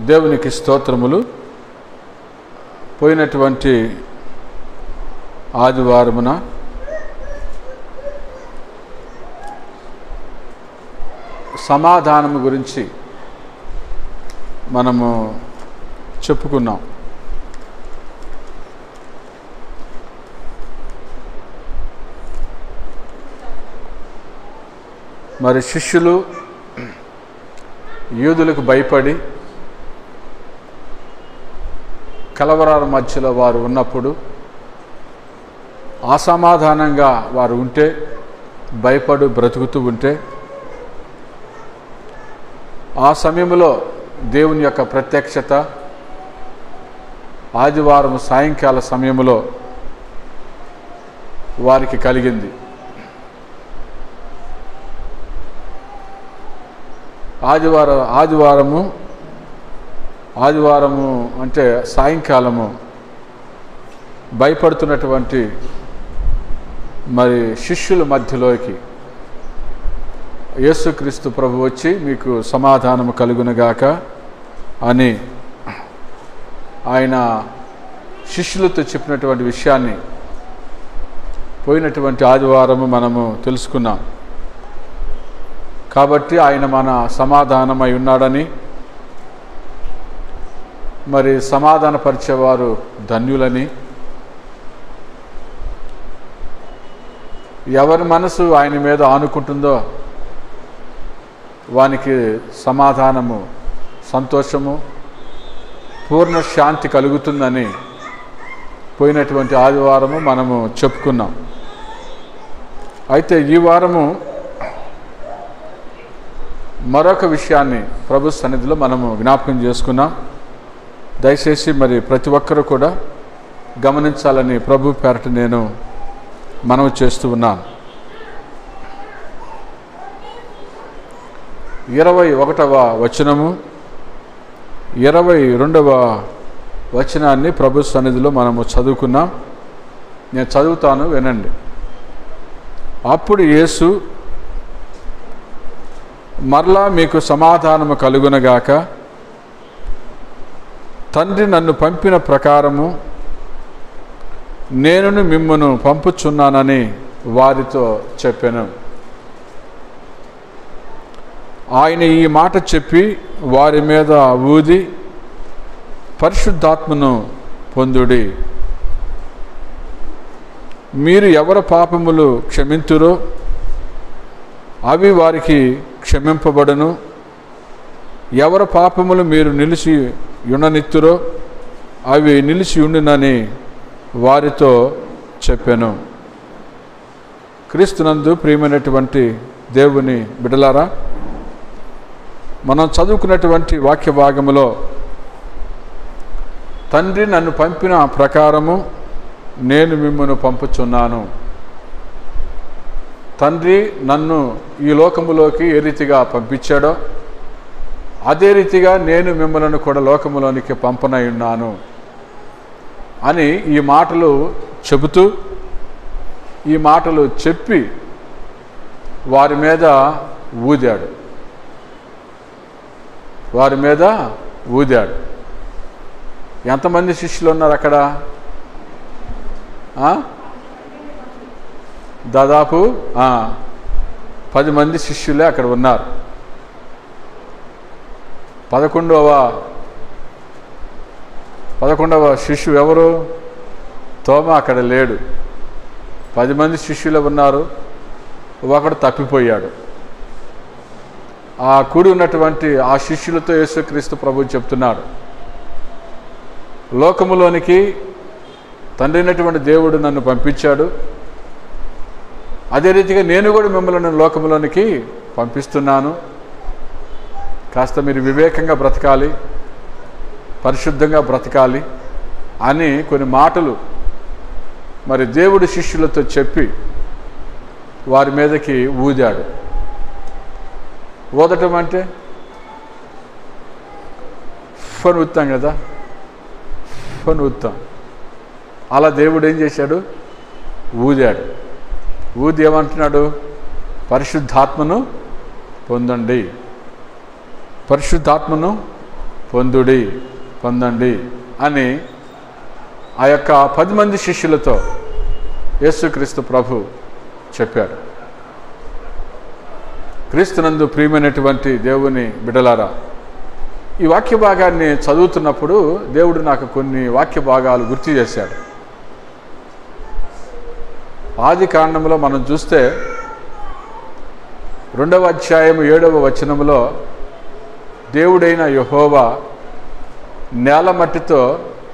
దేవునికి స్తోత్రములు పోయినటువంటి ఆదివారమున సమాధానము గురించి మనము చెప్పుకున్నాం మరి శిష్యులు యూదులకు భయపడి కలవరాల మధ్యలో వారు ఉన్నప్పుడు అసమాధానంగా వారు ఉంటే భయపడు బ్రతుకుతూ ఉంటే ఆ సమయంలో దేవుని యొక్క ప్రత్యక్షత ఆదివారం సాయంకాల సమయంలో వారికి కలిగింది ఆదివారం ఆదివారము ఆదివారము అంటే సాయంకాలము భయపడుతున్నటువంటి మరి శిష్యుల మధ్యలోకి యేసుక్రీస్తు ప్రభు వచ్చి మీకు సమాధానము కలుగునుగాక అని ఆయన శిష్యులతో చెప్పినటువంటి విషయాన్ని పోయినటువంటి ఆదివారము మనము తెలుసుకున్నాం కాబట్టి ఆయన మన సమాధానమై ఉన్నాడని మరి సమాధానపరిచేవారు ధన్యులని ఎవరి మనసు ఆయన మీద ఆనుకుంటుందో వానికి సమాధానము సంతోషము పూర్ణ శాంతి కలుగుతుందని పోయినటువంటి ఆదివారము మనము చెప్పుకున్నాం అయితే ఈ వారము మరొక విషయాన్ని ప్రభు సన్నిధిలో మనము జ్ఞాపకం చేసుకున్నాం దయచేసి మరి ప్రతి ఒక్కరూ కూడా గమనించాలని ప్రభు పేరట నేను మనవి చేస్తూ ఉన్నాను ఇరవై ఒకటవ వచనము ఇరవై రెండవ వచనాన్ని ప్రభు సన్నిధిలో మనము చదువుకున్నాం నేను చదువుతాను వినండి అప్పుడు యేసు మరలా మీకు సమాధానము కలుగునగాక తండ్రి నన్ను పంపిన ప్రకారము నేనును మిమ్మను పంపుచున్నానని వారితో చెప్పాను ఆయన ఈ మాట చెప్పి వారి మీద ఊది పరిశుద్ధాత్మను పొందుడి మీరు ఎవరి పాపములు క్షమింతురో అవి వారికి క్షమింపబడను ఎవరి పాపములు మీరు నిలిచి యుణనిత్తురో అవి నిలిచి ఉండునని వారితో చెప్పాను క్రీస్తునందు ప్రియమైనటువంటి దేవుని బిడలారా మనం చదువుకున్నటువంటి వాక్య భాగములో తండ్రి నన్ను పంపిన ప్రకారము నేను మిమ్మల్ని పంపుచున్నాను తండ్రి నన్ను ఈ లోకములోకి ఏ రీతిగా పంపించాడో అదే రీతిగా నేను మిమ్మల్ని కూడా లోకములోనికి పంపనై ఉన్నాను అని ఈ మాటలు చెబుతూ ఈ మాటలు చెప్పి వారి మీద ఊదాడు వారి మీద ఊదాడు ఎంతమంది శిష్యులు ఉన్నారు అక్కడ ఆ? దాదాపు ఆ, పది మంది శిష్యులే అక్కడ ఉన్నారు పదకొండవ పదకొండవ శిష్యు ఎవరు తోమ అక్కడ లేడు పది మంది శిష్యులు ఉన్నారు ఒకడు తప్పిపోయాడు ఆ కూడి ఉన్నటువంటి ఆ శిష్యులతో యేసుక్రీస్తు ప్రభు చెప్తున్నాడు లోకములోనికి తండ్రి అయినటువంటి దేవుడు నన్ను పంపించాడు అదే రీతిగా నేను కూడా మిమ్మల్ని లోకములోనికి పంపిస్తున్నాను కాస్త మీరు వివేకంగా బ్రతకాలి పరిశుద్ధంగా బ్రతకాలి అని కొన్ని మాటలు మరి దేవుడు శిష్యులతో చెప్పి వారి మీదకి ఊదాడు ఊదటం అంటే ఫోన్ ఊతాం కదా ఫోన్ ఊతాం అలా దేవుడు ఏం చేశాడు ఊదాడు ఊది ఏమంటున్నాడు పరిశుద్ధాత్మను పొందండి పరిశుద్ధాత్మను పొందుడి పొందండి అని ఆ యొక్క పది మంది శిష్యులతో యేసుక్రీస్తు ప్రభు చెప్పాడు క్రీస్తునందు ప్రియమైనటువంటి దేవుని బిడలారా ఈ వాక్య భాగాన్ని చదువుతున్నప్పుడు దేవుడు నాకు కొన్ని వాక్య భాగాలు గుర్తు చేశాడు ఆది కాండంలో మనం చూస్తే రెండవ అధ్యాయం ఏడవ వచనంలో దేవుడైన యహోవా నేల మట్టితో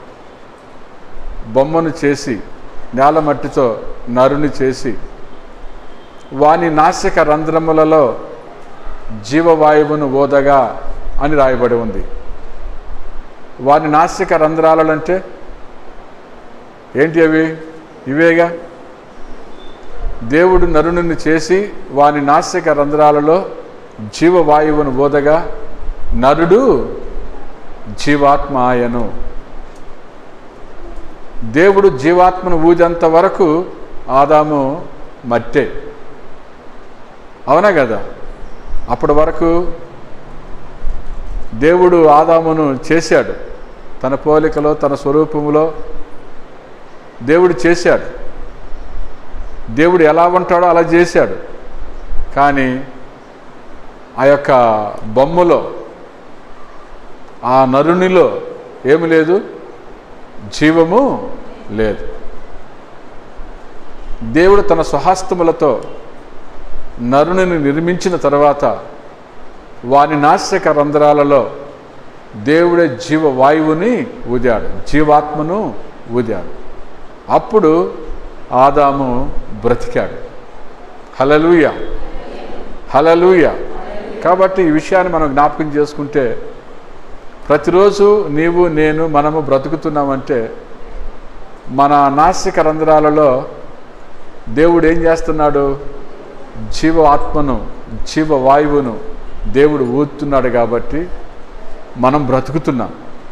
బొమ్మను చేసి నేల మట్టితో నరుని చేసి వాని నాసిక రంధ్రములలో జీవవాయువును ఓదగా అని రాయబడి ఉంది వాని నాసిక రంధ్రాలంటే ఏంటి అవి ఇవేగా దేవుడు నరుని చేసి వాని నాసిక రంధ్రాలలో జీవవాయువును ఓదగా నరుడు జీవాత్మ ఆయను దేవుడు జీవాత్మను ఊజంత వరకు ఆదాము మట్టే అవునా కదా అప్పటి వరకు దేవుడు ఆదామును చేశాడు తన పోలికలో తన స్వరూపములో దేవుడు చేశాడు దేవుడు ఎలా ఉంటాడో అలా చేశాడు కానీ ఆ యొక్క బొమ్మలో ఆ నరునిలో ఏమి లేదు జీవము లేదు దేవుడు తన స్వహస్తములతో నరునిని నిర్మించిన తర్వాత వాని నాసిక రంధ్రాలలో దేవుడే జీవవాయువుని ఊదాడు జీవాత్మను ఊదాడు అప్పుడు ఆదాము బ్రతికాడు హలలుయ హలలుయ కాబట్టి ఈ విషయాన్ని మనం జ్ఞాపకం చేసుకుంటే ప్రతిరోజు నీవు నేను మనము బ్రతుకుతున్నామంటే మన నాసిక రంధ్రాలలో దేవుడు ఏం చేస్తున్నాడు జీవ ఆత్మను జీవ వాయువును దేవుడు ఊతున్నాడు కాబట్టి మనం బ్రతుకుతున్నాం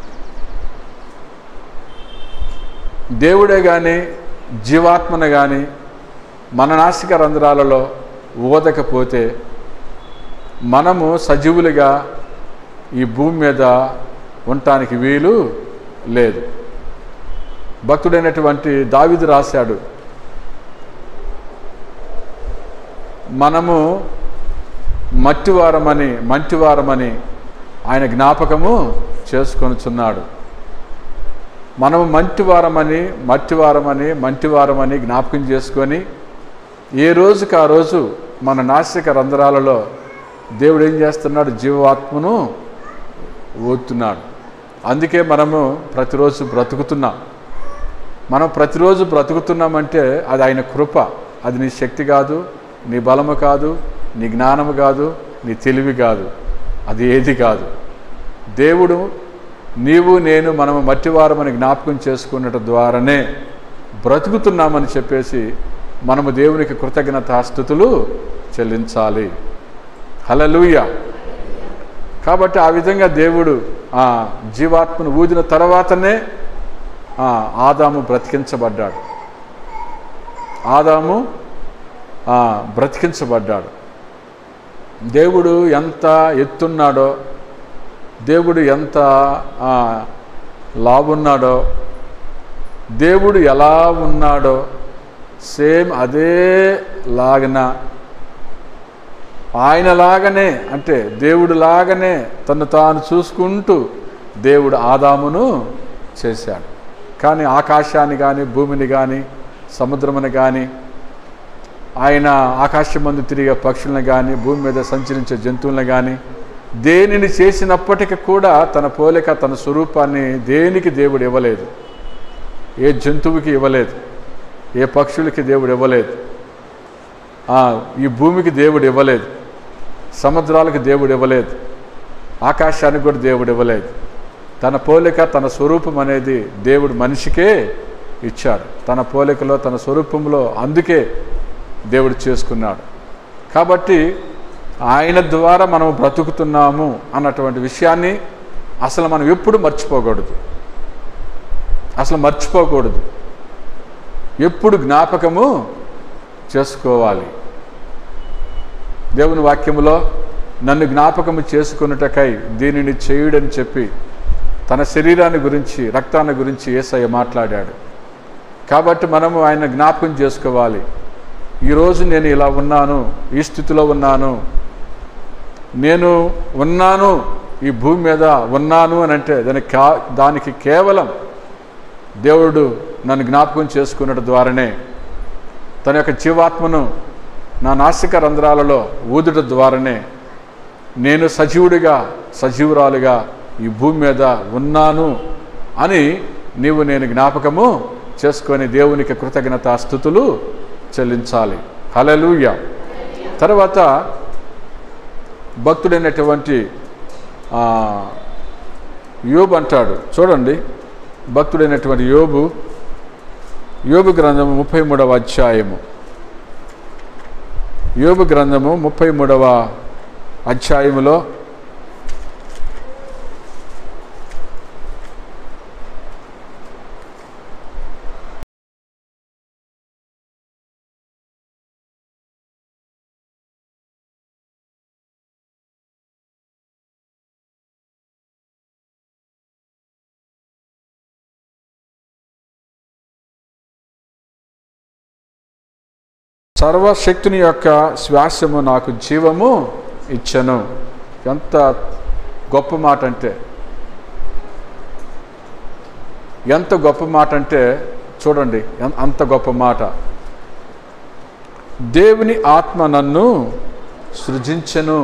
దేవుడే కానీ జీవాత్మను కానీ మన నాసిక రంధ్రాలలో ఊదకపోతే మనము సజీవులుగా ఈ భూమి మీద ఉండటానికి వీలు లేదు భక్తుడైనటువంటి దావిదు రాశాడు మనము మట్టివారమని మంటివారమని ఆయన జ్ఞాపకము చేసుకొనుచున్నాడు మనము మంటివారమని మట్టివారమని మంటివారమని జ్ఞాపకం చేసుకొని ఏ రోజుకి ఆ రోజు మన నాసిక రంధ్రాలలో దేవుడు ఏం చేస్తున్నాడు జీవాత్మను ఊతున్నాడు అందుకే మనము ప్రతిరోజు బ్రతుకుతున్నాం మనం ప్రతిరోజు బ్రతుకుతున్నామంటే అది ఆయన కృప అది నీ శక్తి కాదు నీ బలము కాదు నీ జ్ఞానము కాదు నీ తెలివి కాదు అది ఏది కాదు దేవుడు నీవు నేను మనము మట్టివారమని జ్ఞాపకం చేసుకున్నట ద్వారానే బ్రతుకుతున్నామని చెప్పేసి మనము దేవునికి కృతజ్ఞతాస్థుతులు చెల్లించాలి హలలుయ కాబట్టి ఆ విధంగా దేవుడు ఆ జీవాత్మను ఊదిన తర్వాతనే ఆ, ఆదాము బ్రతికించబడ్డాడు ఆదాము ఆ, బ్రతికించబడ్డాడు దేవుడు ఎంత ఎత్తున్నాడో దేవుడు ఎంత ఆ, లావున్నాడో దేవుడు ఎలా ఉన్నాడో సేమ్ అదే లాగన ఆయనలాగనే అంటే దేవుడు లాగానే తను తాను చూసుకుంటూ దేవుడు ఆదామును చేశాడు కానీ ఆకాశాన్ని కానీ భూమిని కానీ సముద్రముని కానీ ఆయన ఆకాశమందు తిరిగే పక్షులను కానీ భూమి మీద సంచరించే జంతువులను కానీ దేనిని చేసినప్పటికీ కూడా తన పోలిక తన స్వరూపాన్ని దేనికి దేవుడు ఇవ్వలేదు ఏ జంతువుకి ఇవ్వలేదు ఏ పక్షులకి దేవుడు ఇవ్వలేదు ఆ, ఈ భూమికి దేవుడు ఇవ్వలేదు సముద్రాలకు దేవుడు ఇవ్వలేదు ఆకాశానికి కూడా దేవుడు ఇవ్వలేదు తన పోలిక తన స్వరూపం అనేది దేవుడు మనిషికే ఇచ్చాడు తన పోలికలో తన స్వరూపంలో అందుకే దేవుడు చేసుకున్నాడు కాబట్టి ఆయన ద్వారా మనం బ్రతుకుతున్నాము అన్నటువంటి విషయాన్ని అసలు మనం ఎప్పుడు మర్చిపోకూడదు అసలు మర్చిపోకూడదు ఎప్పుడు జ్ఞాపకము చేసుకోవాలి దేవుని వాక్యములో నన్ను జ్ఞాపకము చేసుకున్నటకై దీనిని చేయుడని చెప్పి తన శరీరాన్ని గురించి రక్తాన్ని గురించి ఏసయ్య మాట్లాడాడు కాబట్టి మనము ఆయన జ్ఞాపకం చేసుకోవాలి ఈరోజు నేను ఇలా ఉన్నాను ఈ స్థితిలో ఉన్నాను నేను ఉన్నాను ఈ భూమి మీద ఉన్నాను అని అంటే దానికి కా దానికి కేవలం దేవుడు నన్ను జ్ఞాపకం చేసుకున్నట్టు ద్వారానే తన యొక్క జీవాత్మను నా నాసిక రంధ్రాలలో ఊదుట ద్వారానే నేను సజీవుడిగా సజీవురాలుగా ఈ భూమి మీద ఉన్నాను అని నీవు నేను జ్ఞాపకము చేసుకొని దేవునికి కృతజ్ఞత స్థుతులు చెల్లించాలి హలలుయ తర్వాత భక్తుడైనటువంటి ఆ, యోబు అంటాడు చూడండి భక్తుడైనటువంటి యోబు యోబు గ్రంథము ముప్పై మూడవ అధ్యాయము యోబు గ్రంథము ముప్పై మూడవ అధ్యాయములో సర్వశక్తుని యొక్క శ్వాసము నాకు జీవము ఇచ్చను ఎంత గొప్ప మాట అంటే ఎంత గొప్ప మాట అంటే చూడండి ఎన్- అంత గొప్ప మాట దేవుని ఆత్మ నన్ను సృజించెను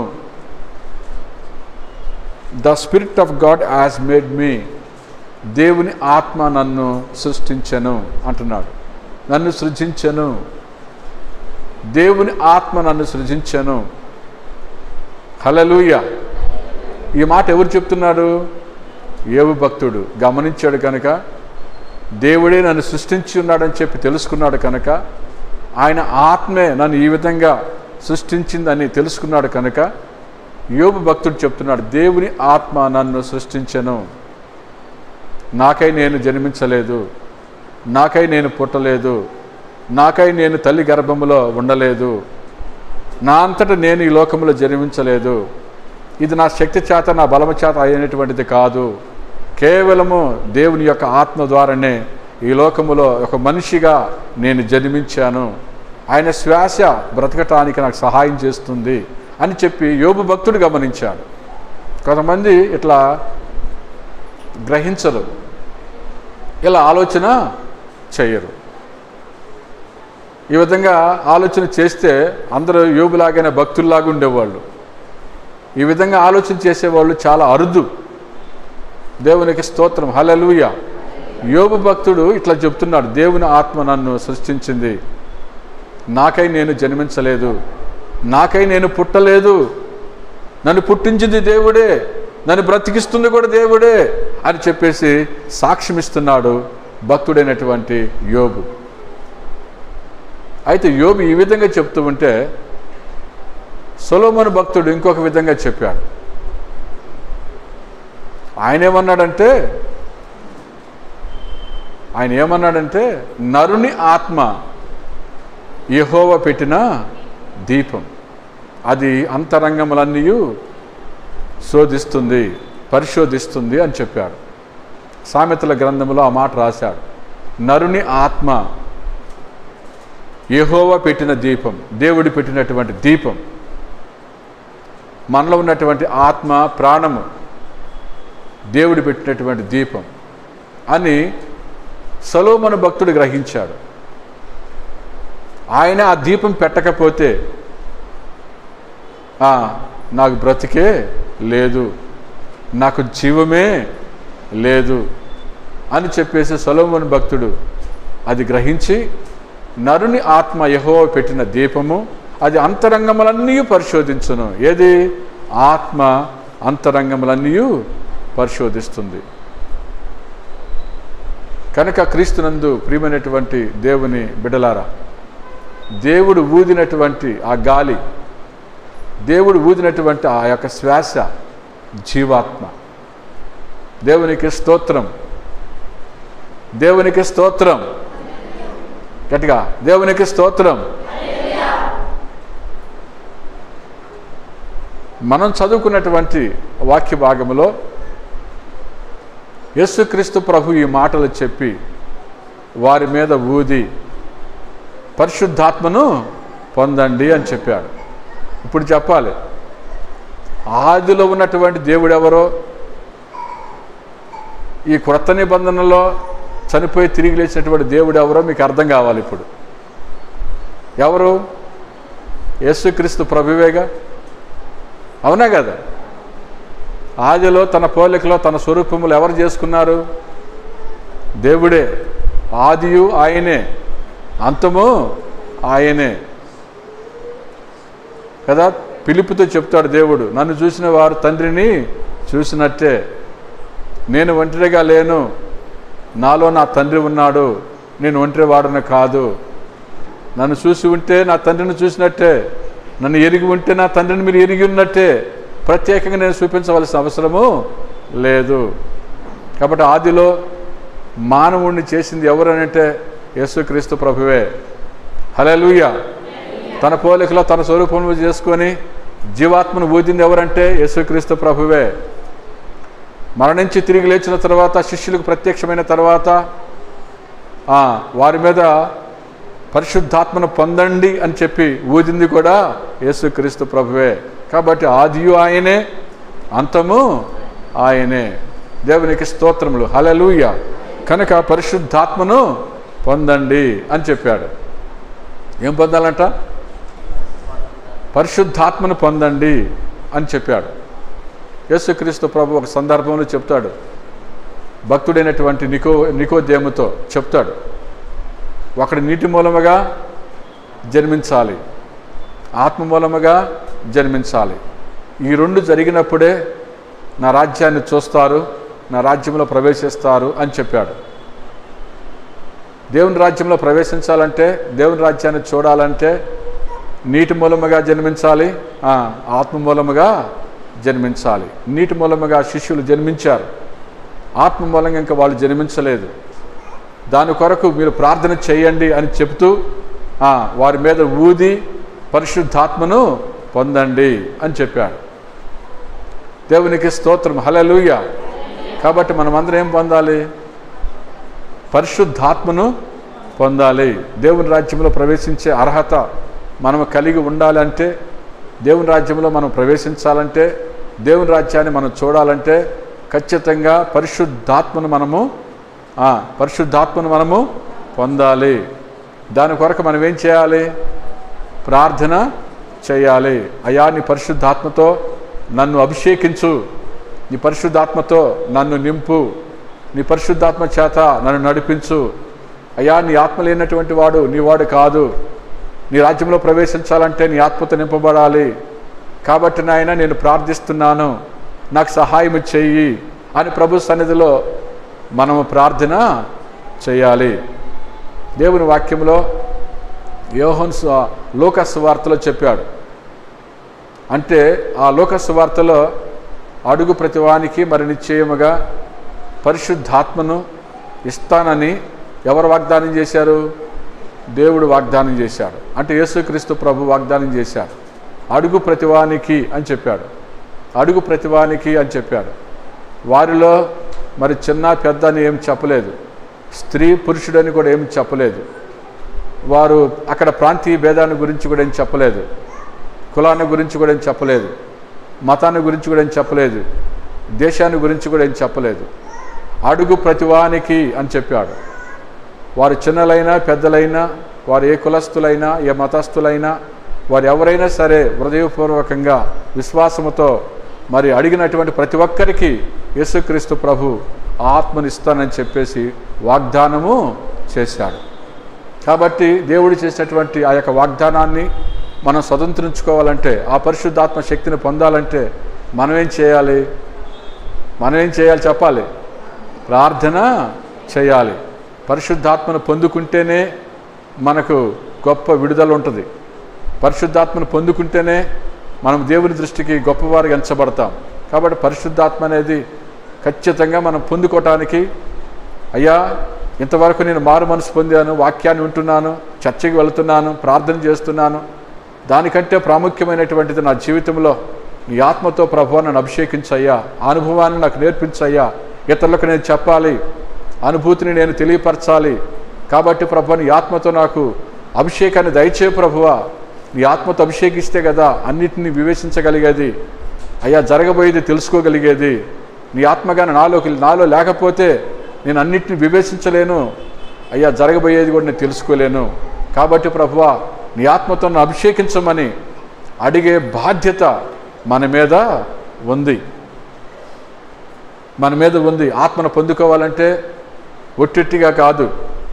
the spirit of God has made me దేవుని ఆత్మ నన్ను సృష్టించెను అంటున్నాడు నన్ను సృజించెను దేవుని ఆత్మ నన్ను సృజించెను హలలుయ ఈ మాట ఎవరు చెప్తున్నాడు ఏవు భక్తుడు గమనించాడు కనుక దేవుడే నన్ను సృష్టించి ఉన్నాడని చెప్పి తెలుసుకున్నాడు కనుక ఆయన ఆత్మే నన్ను ఈ విధంగా సృష్టించిందని తెలుసుకున్నాడు కనుక యోబు భక్తుడు చెప్తున్నాడు దేవుని ఆత్మ నన్ను సృష్టించెను నాకై నేను జన్మించలేదు నాకై నేను పుట్టలేదు నాకై నేను తల్లి గర్భములో ఉండలేదు నా అంతట నేను ఈ లోకంలో జన్మించలేదు ఇది నా శక్తి చేత నా బలము చేత అయినటువంటిది కాదు కేవలము దేవుని యొక్క ఆత్మ ద్వారానే ఈ లోకములో ఒక మనిషిగా నేను జన్మించాను ఆయన శ్వాస బ్రతకటానికి నాకు సహాయం చేస్తుంది అని చెప్పి యోబు భక్తుడు గమనించాడు కొంతమంది ఇట్లా గ్రహించరు ఇలా ఆలోచన చేయరు ఈ విధంగా ఆలోచన చేస్తే అందరూ యోగులాగైన భక్తుల్లాగా ఉండేవాళ్ళు ఈ విధంగా ఆలోచన చేసేవాళ్ళు చాలా అరుదు దేవునికి స్తోత్రం హలలుయ యోబు భక్తుడు ఇట్లా చెప్తున్నాడు దేవుని ఆత్మ నన్ను సృష్టించింది నాకై నేను జన్మించలేదు నాకై నేను పుట్టలేదు నన్ను పుట్టించింది దేవుడే నన్ను బ్రతికిస్తుంది కూడా దేవుడే అని చెప్పేసి సాక్ష్యమిస్తున్నాడు భక్తుడైనటువంటి యోబు అయితే యోబు ఈ విధంగా చెప్తూ ఉంటే సొలోమోను భక్తుడు ఇంకొక విధంగా చెప్పాడు ఆయన ఏమన్నాడంటే ఆయన ఏమన్నాడంటే నరుని ఆత్మ యెహోవ పెట్టిన దీపం అది అంతరంగములన్నీ శోధిస్తుంది పరిశోధిస్తుంది అని చెప్పాడు సామెతల గ్రంథంలో ఆ మాట రాశాడు నరుని ఆత్మ యెహోవా పెట్టిన దీపం దేవుడి పెట్టినటువంటి దీపం మనలో ఉన్నటువంటి ఆత్మ ప్రాణము దేవుడు పెట్టినటువంటి దీపం అని సలోమన భక్తుడు గ్రహించాడు ఆయన ఆ దీపం పెట్టకపోతే "ఆ, నాకు బ్రతికే లేదు నాకు జీవమే లేదు అని చెప్పేసి సొలోమోన్ భక్తుడు అది గ్రహించి నరుని ఆత్మ యహో పెట్టిన దీపము అది అంతరంగములన్నీ పరిశోధించును ఏది ఆత్మ అంతరంగములన్నీ పరిశోధిస్తుంది కనుక క్రీస్తునందు ప్రియమైనటువంటి దేవుని బిడలారా దేవుడు ఊదినటువంటి ఆ గాలి దేవుడు ఊదినటువంటి ఆ యొక్క శ్వాస జీవాత్మ దేవునికి స్తోత్రం దేవునికి స్తోత్రం గట్టిగా దేవునికి స్తోత్రం మనం చదువుకున్నటువంటి వాక్య భాగములో యేసుక్రీస్తు ప్రభు ఈ మాటలు చెప్పి వారి మీద ఊది పరిశుద్ధాత్మను పొందండి అని చెప్పాడు ఇప్పుడు చెప్పాలి ఆదిలో ఉన్నటువంటి దేవుడు ఎవరో ఈ క్రొత్త నిబంధనలో చనిపోయి తిరిగి లేచినటువంటి దేవుడు ఎవరో మీకు అర్థం కావాలి ఇప్పుడు ఎవరు యేసుక్రీస్తు ప్రభువేగా అవునా కదా ఆదిలో తన పోలికలో తన స్వరూపములు ఎవరు చేసుకున్నారు దేవుడే ఆదియు ఆయనే అంతము ఆయనే కదా పిలుపుతో చెప్తాడు దేవుడు నన్ను చూసిన వారు తండ్రిని చూసినట్టే నేను ఒంటరిగా లేను నాలో నా తండ్రి ఉన్నాడు నేను ఒంటరి వాడను కాదు నన్ను చూసి ఉంటే నా తండ్రిని చూసినట్టే నన్ను ఎరిగి ఉంటే నా తండ్రిని మీరు ఎరిగి ఉన్నట్టే ప్రత్యేకంగా నేను చూపించవలసిన అవసరము లేదు కాబట్టి ఆదిలో మానవుణ్ణి చేసింది ఎవరనంటే యేసుక్రీస్తు ప్రభువే హలలుయ తన పోలికలో తన స్వరూపము చేసుకొని జీవాత్మను ఊదింది ఎవరంటే యేసుక్రీస్తు ప్రభువే మరణించి తిరిగి లేచిన తర్వాత శిష్యులకు ప్రత్యక్షమైన తర్వాత ఆ, వారి మీద పరిశుద్ధాత్మను పొందండి అని చెప్పి ఊదింది కూడా యేసుక్రీస్తు ప్రభువే కాబట్టి ఆదియు ఆయనే అంతము ఆయనే దేవునికి స్తోత్రములు హలలుయ కనుక పరిశుద్ధాత్మను పొందండి అని చెప్పాడు ఏం పొందాలంట పరిశుద్ధాత్మను పొందండి అని చెప్పాడు యేసుక్రీస్తు ప్రభు ఒక సందర్భంలో చెప్తాడు భక్తుడైనటువంటి నికో నికోదేముతో చెప్తాడు ఒకటి నీటి మూలముగా జన్మించాలి ఆత్మ మూలముగా జన్మించాలి ఈ రెండు జరిగినప్పుడే నా రాజ్యాన్ని చూస్తారు నా రాజ్యంలో ప్రవేశిస్తారు అని చెప్పాడు దేవుని రాజ్యంలో ప్రవేశించాలంటే దేవుని రాజ్యాన్ని చూడాలంటే నీటి మూలముగా జన్మించాలి ఆ, ఆత్మ మూలముగా జన్మించాలి నీటి మూలముగా శిష్యులు జన్మించారు ఆత్మ మూలంగా ఇంకా వాళ్ళు జన్మించలేదు దాని కొరకు మీరు ప్రార్థన చేయండి అని చెబుతూ ఆ, వారి మీద ఊది పరిశుద్ధాత్మను పొందండి అని చెప్పాడు దేవునికి స్తోత్రం హలలుయ కాబట్టి మనమందరం ఏం పొందాలి పరిశుద్ధాత్మను పొందాలి దేవుని రాజ్యంలో ప్రవేశించే అర్హత మనం కలిగి ఉండాలంటే దేవుని రాజ్యంలో మనం ప్రవేశించాలంటే దేవుని రాజ్యాన్ని మనం చూడాలంటే ఖచ్చితంగా పరిశుద్ధాత్మను మనము ఆ, పరిశుద్ధాత్మను మనము పొందాలి దాని కొరకు మనం ఏం చేయాలి ప్రార్థన చేయాలి అయా నీ పరిశుద్ధాత్మతో నన్ను అభిషేకించు నీ పరిశుద్ధాత్మతో నన్ను నింపు నీ పరిశుద్ధాత్మ చేత నన్ను నడిపించు అయ్యా నీ ఆత్మ లేనటువంటి వాడు నీ వాడు కాదు నీ రాజ్యంలో ప్రవేశించాలంటే నీ ఆత్మతో నింపబడాలి కాబట్టి నాయన నేను ప్రార్థిస్తున్నాను నాకు సహాయం చెయ్యి అని ప్రభు సన్నిధిలో మనము ప్రార్థన చేయాలి దేవుని వాక్యంలో యోహన్ లోకస్ వార్తలో చెప్పాడు అంటే ఆ లోకస్ వార్తలో అడుగు ప్రతివానికి మరి నిశ్చయముగా పరిశుద్ధాత్మను ఇస్తానని ఎవరు వాగ్దానం చేశారు దేవుడు వాగ్దానం చేశాడు అంటే యేసుక్రీస్తు ప్రభు వాగ్దానం చేశాడు అడుగు ప్రతివానికి అని చెప్పాడు అడుగు ప్రతివానికి అని చెప్పాడు వారిలో మరి చిన్న పెద్ద అని ఏం చెప్పలేదు స్త్రీ పురుషుడని కూడా ఏం చెప్పలేదు వారు అక్కడ ప్రాంతీయ భేదాన్ని గురించి కూడా ఏం చెప్పలేదు కులాన్ని గురించి కూడా ఏం చెప్పలేదు మతాన్ని గురించి కూడా ఏం చెప్పలేదు దేశాన్ని గురించి కూడా ఏం చెప్పలేదు అడుగు ప్రతివానికి అని చెప్పాడు వారు చిన్నలైనా పెద్దలైనా వారు ఏ కులస్తులైనా ఏ మతస్థులైనా వారు ఎవరైనా సరే హృదయపూర్వకంగా విశ్వాసముతో మరి అడిగినటువంటి ప్రతి ఒక్కరికి యేసుక్రీస్తు ప్రభు ఆత్మనిస్తానని చెప్పేసి వాగ్దానము చేశాడు కాబట్టి దేవుడు చేసినటువంటి ఆ యొక్క వాగ్దానాన్ని మనం స్వతంత్రించుకోవాలంటే ఆ పరిశుద్ధాత్మ శక్తిని పొందాలంటే మనం ఏం చేయాలి మనం ఏం చేయాలి చెప్పాలి ప్రార్థన చేయాలి పరిశుద్ధాత్మను పొందుకుంటేనే మనకు గొప్ప విడుదల ఉంటుంది పరిశుద్ధాత్మను పొందుకుంటేనే మనం దేవుని దృష్టికి గొప్పవారుగా ఎంచబడతాం కాబట్టి పరిశుద్ధాత్మ అనేది ఖచ్చితంగా మనం పొందుకోవటానికి అయ్యా ఇంతవరకు నేను మారు మనసు పొందాను వాక్యాన్ని వింటున్నాను చర్చకి వెళుతున్నాను ప్రార్థన చేస్తున్నాను దానికంటే ప్రాముఖ్యమైనటువంటిది నా జీవితంలో నీ ఆత్మతో ప్రభు నన్ను అభిషేకించయ్యా ఆ అనుభవాన్ని నాకు నేర్పించయ్యా ఇతరులకు నేను చెప్పాలి అనుభూతిని నేను తెలియపరచాలి కాబట్టి ప్రభు నీ ఆత్మతో నాకు అభిషేకాన్ని దయచే ప్రభువా నీ ఆత్మతో అభిషేకిస్తే కదా అన్నిటినీ వివేచించగలిగేది అయ్యా జరగబోయేది తెలుసుకోగలిగేది నీ ఆత్మగాని నాలోకి నాలో లేకపోతే నేను అన్నిటిని వివేచించలేను అయ్యా జరగబోయేది కూడా నేను తెలుసుకోలేను కాబట్టి ప్రభువా నీ ఆత్మతో నన్ను అభిషేకించమని అడిగే బాధ్యత మన మీద ఉంది మన మీద ఉంది ఆత్మను పొందుకోవాలంటే ఒట్టెట్టిగా కాదు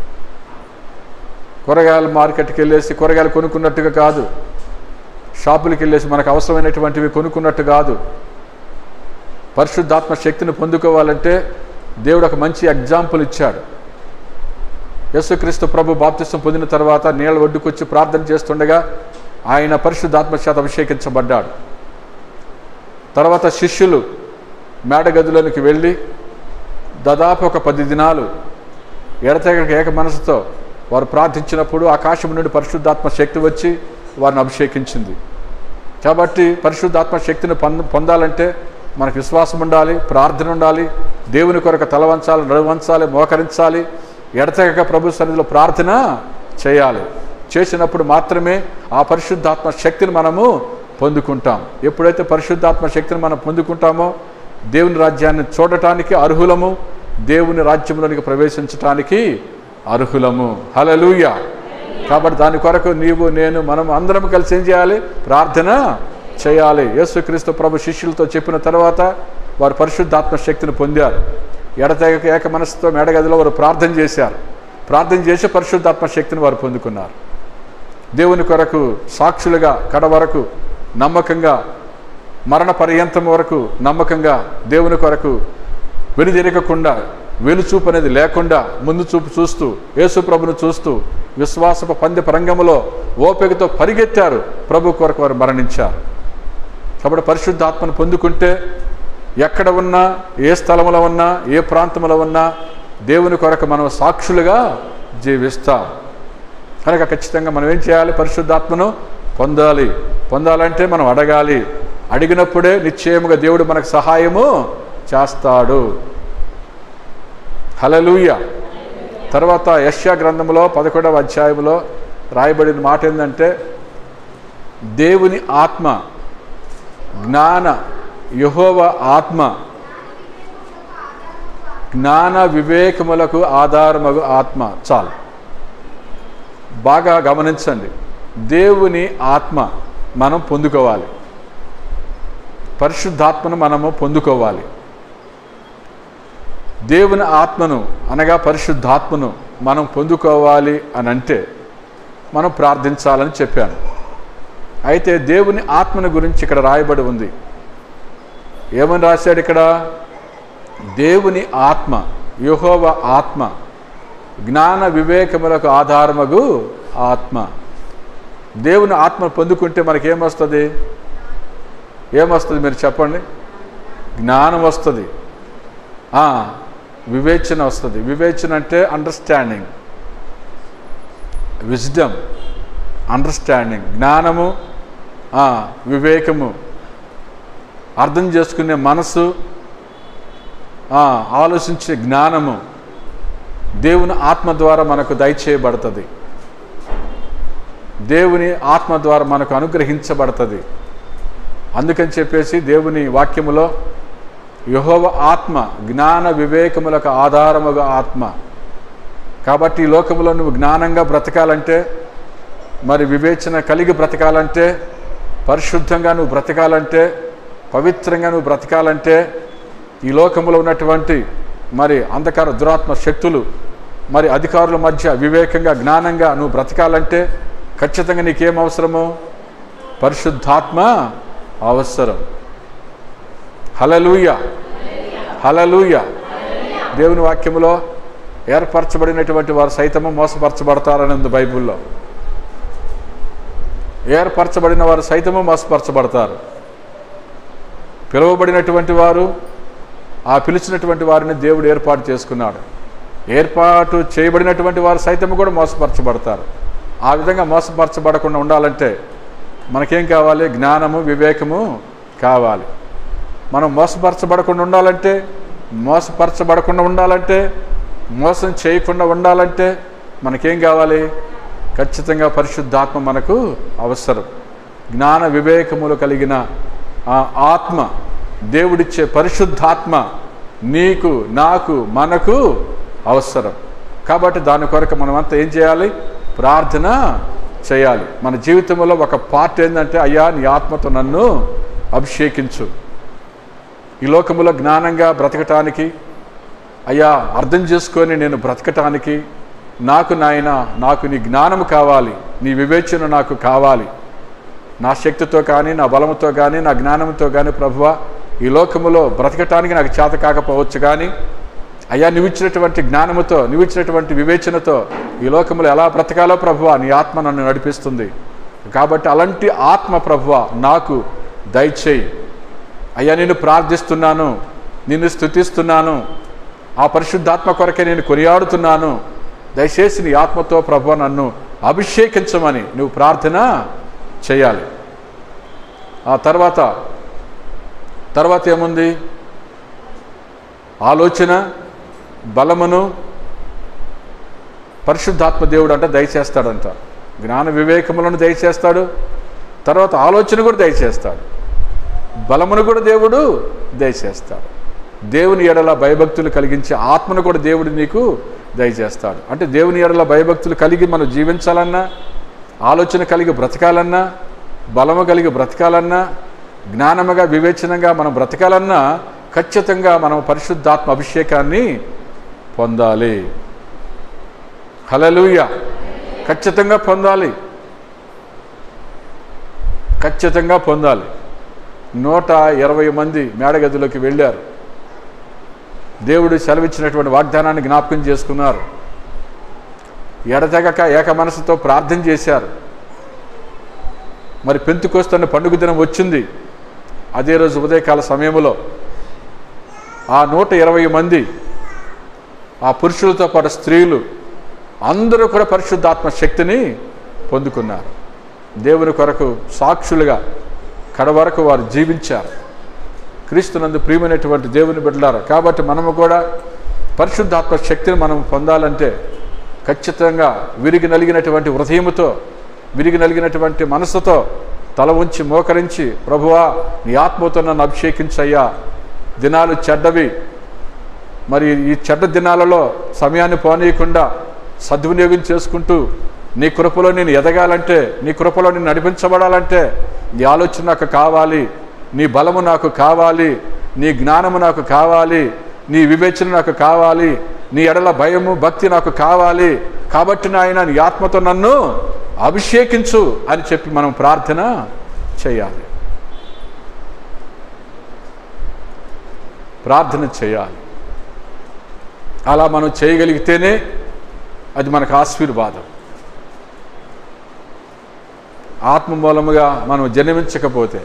కూరగాయల మార్కెట్కి వెళ్ళేసి కూరగాయలు కొనుక్కున్నట్టుగా కాదు షాపులకి వెళ్ళేసి మనకు అవసరమైనటువంటివి కొనుక్కున్నట్టు కాదు పరిశుద్ధాత్మ శక్తిని పొందుకోవాలంటే దేవుడు ఒక మంచి ఎగ్జాంపుల్ ఇచ్చాడు యేసుక్రీస్తు ప్రభు బాప్తిస్తం పొందిన తర్వాత నీళ్ళ ఒడ్డుకొచ్చి ప్రార్థన చేస్తుండగా ఆయన పరిశుద్ధాత్మ చేత అభిషేకించబడ్డాడు తర్వాత శిష్యులు మేడగదిలోనికి వెళ్ళి దాదాపు ఒక పది దినాలు ఎడతెగక ఏక మనసుతో వారు ప్రార్థించినప్పుడు ఆకాశం నుండి పరిశుద్ధాత్మ శక్తి వచ్చి వారిని అభిషేకించింది కాబట్టి పరిశుద్ధాత్మ శక్తిని పొంద పొందాలంటే మనకు విశ్వాసం ఉండాలి ప్రార్థన ఉండాలి దేవుని కొరకు తల వంచాలి నడువంచాలి మోకరించాలి ఎడతెగక ప్రభు సన్నిధిలో ప్రార్థన చేయాలి చేసినప్పుడు మాత్రమే ఆ పరిశుద్ధాత్మ శక్తిని మనము పొందుకుంటాం ఎప్పుడైతే పరిశుద్ధాత్మ శక్తిని మనం పొందుకుంటామో దేవుని రాజ్యాన్ని చూడటానికి అర్హులము దేవుని రాజ్యంలోనికి ప్రవేశించటానికి అర్హులము హలలుయ కాబట్టి దాని కొరకు నీవు నేను మనం అందరం కలిసి ఏం చేయాలి ప్రార్థన చేయాలి యేసుక్రీస్తు ప్రభు శిష్యులతో చెప్పిన తర్వాత వారు పరిశుద్ధాత్మ శక్తిని పొందారు ఎడతెగక ఏక మనసుతో మేడగదిలో వారు ప్రార్థన చేశారు ప్రార్థన చేసి పరిశుద్ధాత్మ శక్తిని వారు పొందుకున్నారు దేవుని కొరకు సాక్షులుగా కడ వరకు నమ్మకంగా మరణ పర్యంతం వరకు నమ్మకంగా దేవుని కొరకు వెనుదిరగకుండా వెలుచూపు అనేది లేకుండా ముందు చూపు చూస్తూ యేసు ప్రభును చూస్తూ విశ్వాసపు పందెపు రంగములో ఓపికతో పరిగెత్తారు ప్రభు కొరకు వారు మరణించారు కాబట్టి పరిశుద్ధాత్మను పొందుకుంటే ఎక్కడ ఉన్నా ఏ స్థలంలో ఉన్నా ఏ ప్రాంతంలో ఉన్నా దేవుని కొరకు మనం సాక్షులుగా జీవిస్తాం కనుక ఖచ్చితంగా మనం ఏం చేయాలి పరిశుద్ధాత్మను పొందాలి పొందాలంటే మనం అడగాలి అడిగినప్పుడే నిశ్చయముగా దేవుడు మనకు సహాయము చేస్తాడు హలలుయ తర్వాత యశ్యా గ్రంథంలో పదకొండవ అధ్యాయంలో రాయబడిన మాట ఏంటంటే దేవుని ఆత్మ జ్ఞాన యహోవ ఆత్మ జ్ఞాన వివేకములకు ఆధారమగు ఆత్మ చాలు బాగా గమనించండి దేవుని ఆత్మ మనం పొందుకోవాలి పరిశుద్ధాత్మను మనము పొందుకోవాలి దేవుని ఆత్మను అనగా పరిశుద్ధాత్మను మనం పొందుకోవాలి అని అంటే మనం ప్రార్థించాలని చెప్పాను అయితే దేవుని ఆత్మను గురించి ఇక్కడ రాయబడి ఉంది ఏమని రాశాడు ఇక్కడ దేవుని ఆత్మ యహోవ ఆత్మ జ్ఞాన వివేకములకు ఆధారమగు ఆత్మ దేవుని ఆత్మ పొందుకుంటే మనకేమొస్తుంది ఏమొస్తుంది మీరు చెప్పండి జ్ఞానం వస్తుంది ఆ, వివేచన వస్తుంది వివేచన అంటే అండర్స్టాండింగ్ విజ్డమ్ అండర్స్టాండింగ్ జ్ఞానము ఆ, వివేకము అర్థం చేసుకునే మనసు ఆ, ఆలోచించే జ్ఞానము దేవుని ఆత్మ ద్వారా మనకు దయచేయబడుతుంది దేవుని ఆత్మ ద్వారా మనకు అనుగ్రహించబడుతుంది అందుకని చెప్పేసి దేవుని వాక్యములో యహోవ ఆత్మ జ్ఞాన వివేకములకు ఆధారముగా ఆత్మ కాబట్టి ఈ లోకములో నువ్వు జ్ఞానంగా బ్రతకాలంటే మరి వివేచన కలిగి బ్రతకాలంటే పరిశుద్ధంగా నువ్వు బ్రతకాలంటే పవిత్రంగా నువ్వు బ్రతకాలంటే ఈ లోకములో ఉన్నటువంటి మరి అంధకార దురాత్మ శక్తులు మరి అధికారుల మధ్య వివేకంగా జ్ఞానంగా నువ్వు బ్రతకాలంటే ఖచ్చితంగా నీకేం అవసరము పరిశుద్ధాత్మ అవసరం హలలుయ హలలుయ దేవుని వాక్యములో ఏర్పరచబడినటువంటి వారు సైతము మోసపరచబడతారని ఉంది బైబిల్లో ఏర్పరచబడిన వారు సైతము మోసపరచబడతారు పిలువబడినటువంటి వారు ఆ పిలిచినటువంటి వారిని దేవుడు ఏర్పాటు చేసుకున్నాడు ఏర్పాటు చేయబడినటువంటి వారు సైతము కూడా మోసపరచబడతారు ఆ విధంగా మోసపరచబడకుండా ఉండాలంటే మనకేం కావాలి జ్ఞానము వివేకము కావాలి మనం మోసపరచబడకుండా ఉండాలంటే మోసపరచబడకుండా ఉండాలంటే మోసం చేయకుండా ఉండాలంటే మనకేం కావాలి ఖచ్చితంగా పరిశుద్ధాత్మ మనకు అవసరం జ్ఞాన వివేకములు కలిగిన ఆ ఆత్మ దేవుడిచ్చే పరిశుద్ధాత్మ నీకు నాకు మనకు అవసరం కాబట్టి దాని కొరకు మనమంతా ఏం చేయాలి ప్రార్థన చేయాలి మన జీవితంలో ఒక పార్ట్ ఏంటంటే అయ్యా నీ ఆత్మతో నన్ను అభిషేకించు ఈ లోకములో జ్ఞానంగా బ్రతకటానికి అయ్యా అర్థం చేసుకొని నేను బ్రతకటానికి నాకు నాయన నాకు నీ జ్ఞానం కావాలి నీ వివేచన నాకు కావాలి నా శక్తితో కానీ నా బలముతో కానీ నా జ్ఞానంతో కానీ ప్రభువ ఈ లోకములో బ్రతకటానికి నాకు చేత కాకపోవచ్చు కానీ అయ్యా నువ్వు ఇచ్చినటువంటి జ్ఞానముతో నువ్వు ఇచ్చినటువంటి వివేచనతో ఈ లోకములో ఎలా బ్రతకాలో ప్రభువ నీ ఆత్మ నన్ను నడిపిస్తుంది కాబట్టి అలాంటి ఆత్మ ప్రభువ నాకు దయచేయి అయ్యా నేను ప్రార్థిస్తున్నాను నిన్ను స్థుతిస్తున్నాను ఆ పరిశుద్ధాత్మ కొరకే నేను కొనియాడుతున్నాను దయచేసి నీ ఆత్మతో ప్రభు నన్ను అభిషేకించమని నువ్వు ప్రార్థన చేయాలి ఆ తర్వాత తర్వాత ఏముంది ఆలోచన బలమును పరిశుద్ధాత్మ దేవుడు అంటే దయచేస్తాడంట జ్ఞాన వివేకములను దయచేస్తాడు తర్వాత ఆలోచన కూడా దయచేస్తాడు బలమును కూడా దేవుడు దయచేస్తాడు దేవుని ఎడల భయభక్తులు కలిగించే ఆత్మను కూడా దేవుడు నీకు దయచేస్తాడు అంటే దేవుని ఎడల భయభక్తులు కలిగి మనం జీవించాలన్నా ఆలోచన కలిగి బ్రతకాలన్నా బలము కలిగి బ్రతకాలన్నా జ్ఞానముగా వివేచనంగా మనం బ్రతకాలన్నా ఖచ్చితంగా మనం పరిశుద్ధాత్మ అభిషేకాన్ని పొందాలి హలలుయ ఖచ్చితంగా పొందాలి ఖచ్చితంగా పొందాలి నూట ఇరవై మంది మేడగదిలోకి వెళ్ళారు దేవుడు సెలవిచ్చినటువంటి వాగ్దానాన్ని జ్ఞాపకం చేసుకున్నారు ఎడతెగక ఏక మనసుతో ప్రార్థన చేశారు మరి పెంతుకొస్తున్న పండుగ దినం వచ్చింది అదే రోజు ఉదయకాల సమయంలో ఆ నూట ఇరవై మంది ఆ పురుషులతో పాటు స్త్రీలు అందరూ కూడా పరిశుద్ధాత్మ శక్తిని పొందుకున్నారు దేవుని కొరకు సాక్షులుగా కడవరకు వారు జీవించారు క్రీస్తునందు ప్రియమైనటువంటి దేవుని బిడ్డలారు కాబట్టి మనము కూడా పరిశుద్ధాత్మ శక్తిని మనం పొందాలంటే ఖచ్చితంగా విరిగి నలిగినటువంటి హృదయముతో విరిగి నలిగినటువంటి మనసుతో తల ఉంచి మోకరించి ప్రభువా నీ ఆత్మతో నన్ను అభిషేకించయ్యా దినాలు చెడ్డవి మరి ఈ చెడ్డ దినాలలో సమయాన్ని పోనీయకుండా సద్వినియోగం చేసుకుంటూ నీ కృపలో నేను ఎదగాలంటే నీ కృపలో నేను నడిపించబడాలంటే నీ ఆలోచన నాకు కావాలి నీ బలము నాకు కావాలి నీ జ్ఞానము నాకు కావాలి నీ వివేచన నాకు కావాలి నీ ఎడల భయము భక్తి నాకు కావాలి కాబట్టి నాయన నీ ఆత్మతో నన్ను అభిషేకించు అని చెప్పి మనం ప్రార్థన చేయాలి ప్రార్థన చేయాలి అలా మనం చేయగలిగితేనే అది మనకు ఆశీర్వాదం ఆత్మ మూలముగా మనం జన్మించకపోతే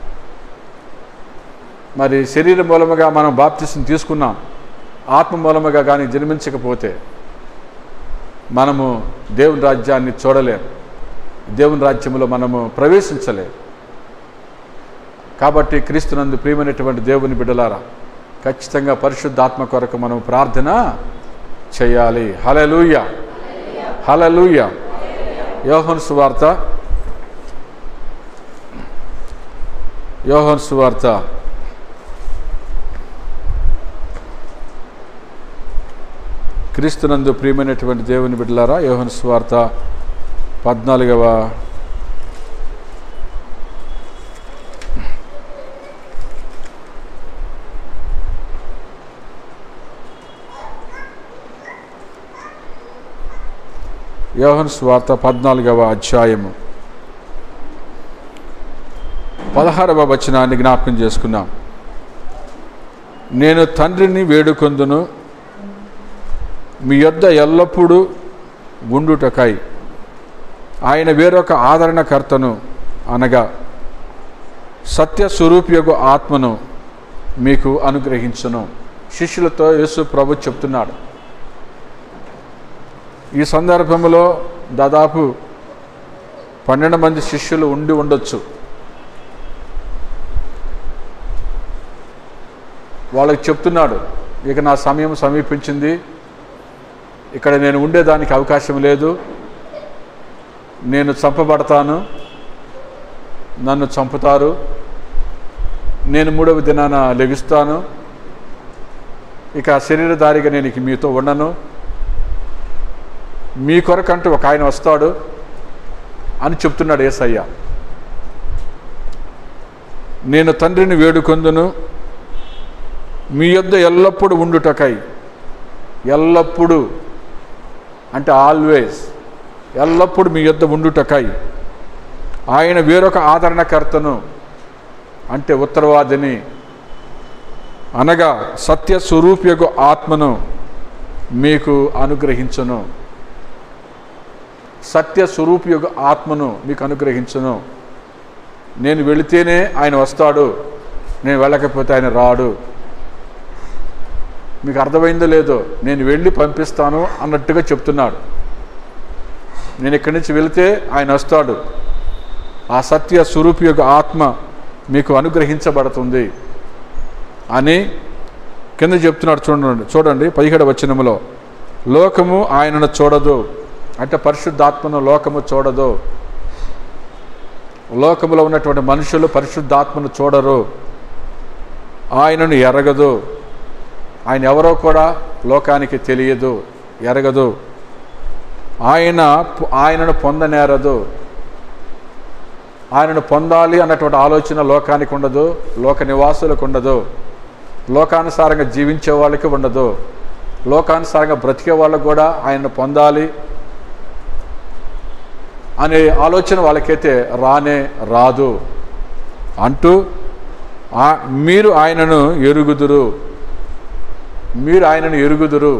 మరి శరీర మూలముగా మనం బాప్తిసం తీసుకున్నాం ఆత్మ మూలముగా కానీ జన్మించకపోతే మనము దేవుని రాజ్యాన్ని చూడలేం దేవుని రాజ్యంలో మనము ప్రవేశించలేం కాబట్టి క్రీస్తునందు ప్రియమైనటువంటి దేవుని బిడ్డలారా ఖచ్చితంగా పరిశుద్ధాత్మ కొరకు మనం ప్రార్థన చేయాలి హలలుయ హలలుయ యోహన్ సువార్త యోహన్ సువార్త క్రీస్తునందు ప్రియమైనటువంటి దేవుని బిడ్డలారా యోహన్ సువార్త పద్నాలుగవ యోహన్ స్వార్త పద్నాలుగవ అధ్యాయము పదహారవ వచనాన్ని జ్ఞాపకం చేసుకున్నాం నేను తండ్రిని వేడుకొందును మీ యొద్ద ఎల్లప్పుడూ గుండుటకై ఆయన వేరొక ఆదరణకర్తను అనగా సత్య స్వరూపియగు ఆత్మను మీకు అనుగ్రహించును శిష్యులతో యేసు ప్రభు చెప్తున్నాడు ఈ సందర్భంలో దాదాపు పన్నెండు మంది శిష్యులు ఉండి ఉండొచ్చు వాళ్ళకి చెప్తున్నాడు ఇక నా సమయం సమీపించింది ఇక్కడ నేను ఉండేదానికి అవకాశం లేదు నేను చంపబడతాను నన్ను చంపుతారు నేను మూడవ దినాన లెగుస్తాను ఇక శరీరధారిగా నేను ఇక మీతో ఉండను మీ కొరకంటూ ఒక ఆయన వస్తాడు అని చెప్తున్నాడు ఏసయ్య నేను తండ్రిని వేడుకొందును మీ యొద్ద ఎల్లప్పుడూ ఉండుటకై ఎల్లప్పుడూ అంటే ఆల్వేస్ ఎల్లప్పుడూ మీ యొద్ద ఉండుటకై ఆయన వేరొక ఆదరణకర్తను అంటే ఉత్తరవాదిని అనగా సత్య స్వరూప్యకు ఆత్మను మీకు అనుగ్రహించును సత్య స్వరూప్యకు ఆత్మను మీకు అనుగ్రహించును నేను వెళితేనే ఆయన వస్తాడు నేను వెళ్ళకపోతే ఆయన రాడు మీకు అర్థమైందో లేదో నేను వెళ్ళి పంపిస్తాను అన్నట్టుగా చెప్తున్నాడు నేను ఇక్కడి నుంచి వెళితే ఆయన వస్తాడు ఆ సత్య స్వరూపి యొక్క ఆత్మ మీకు అనుగ్రహించబడుతుంది అని కింద చెప్తున్నాడు చూడండి చూడండి పదిహేడు వచనములో లోకము ఆయనను చూడదు అంటే పరిశుద్ధాత్మను లోకము చూడదు లోకములో ఉన్నటువంటి మనుషులు పరిశుద్ధాత్మను చూడరు ఆయనను ఎరగదు ఆయన ఎవరో కూడా లోకానికి తెలియదు ఎరగదు ఆయన ఆయనను పొందనేరదు ఆయనను పొందాలి అన్నటువంటి ఆలోచన లోకానికి ఉండదు లోక నివాసులకు ఉండదు లోకానుసారంగా జీవించే వాళ్ళకి ఉండదు లోకానుసారంగా బ్రతికే వాళ్ళకు కూడా ఆయనను పొందాలి అనే ఆలోచన వాళ్ళకైతే రానే రాదు అంటూ ఆ- మీరు ఆయనను ఎరుగుదురు మీరు ఆయనను ఎరుగుదురు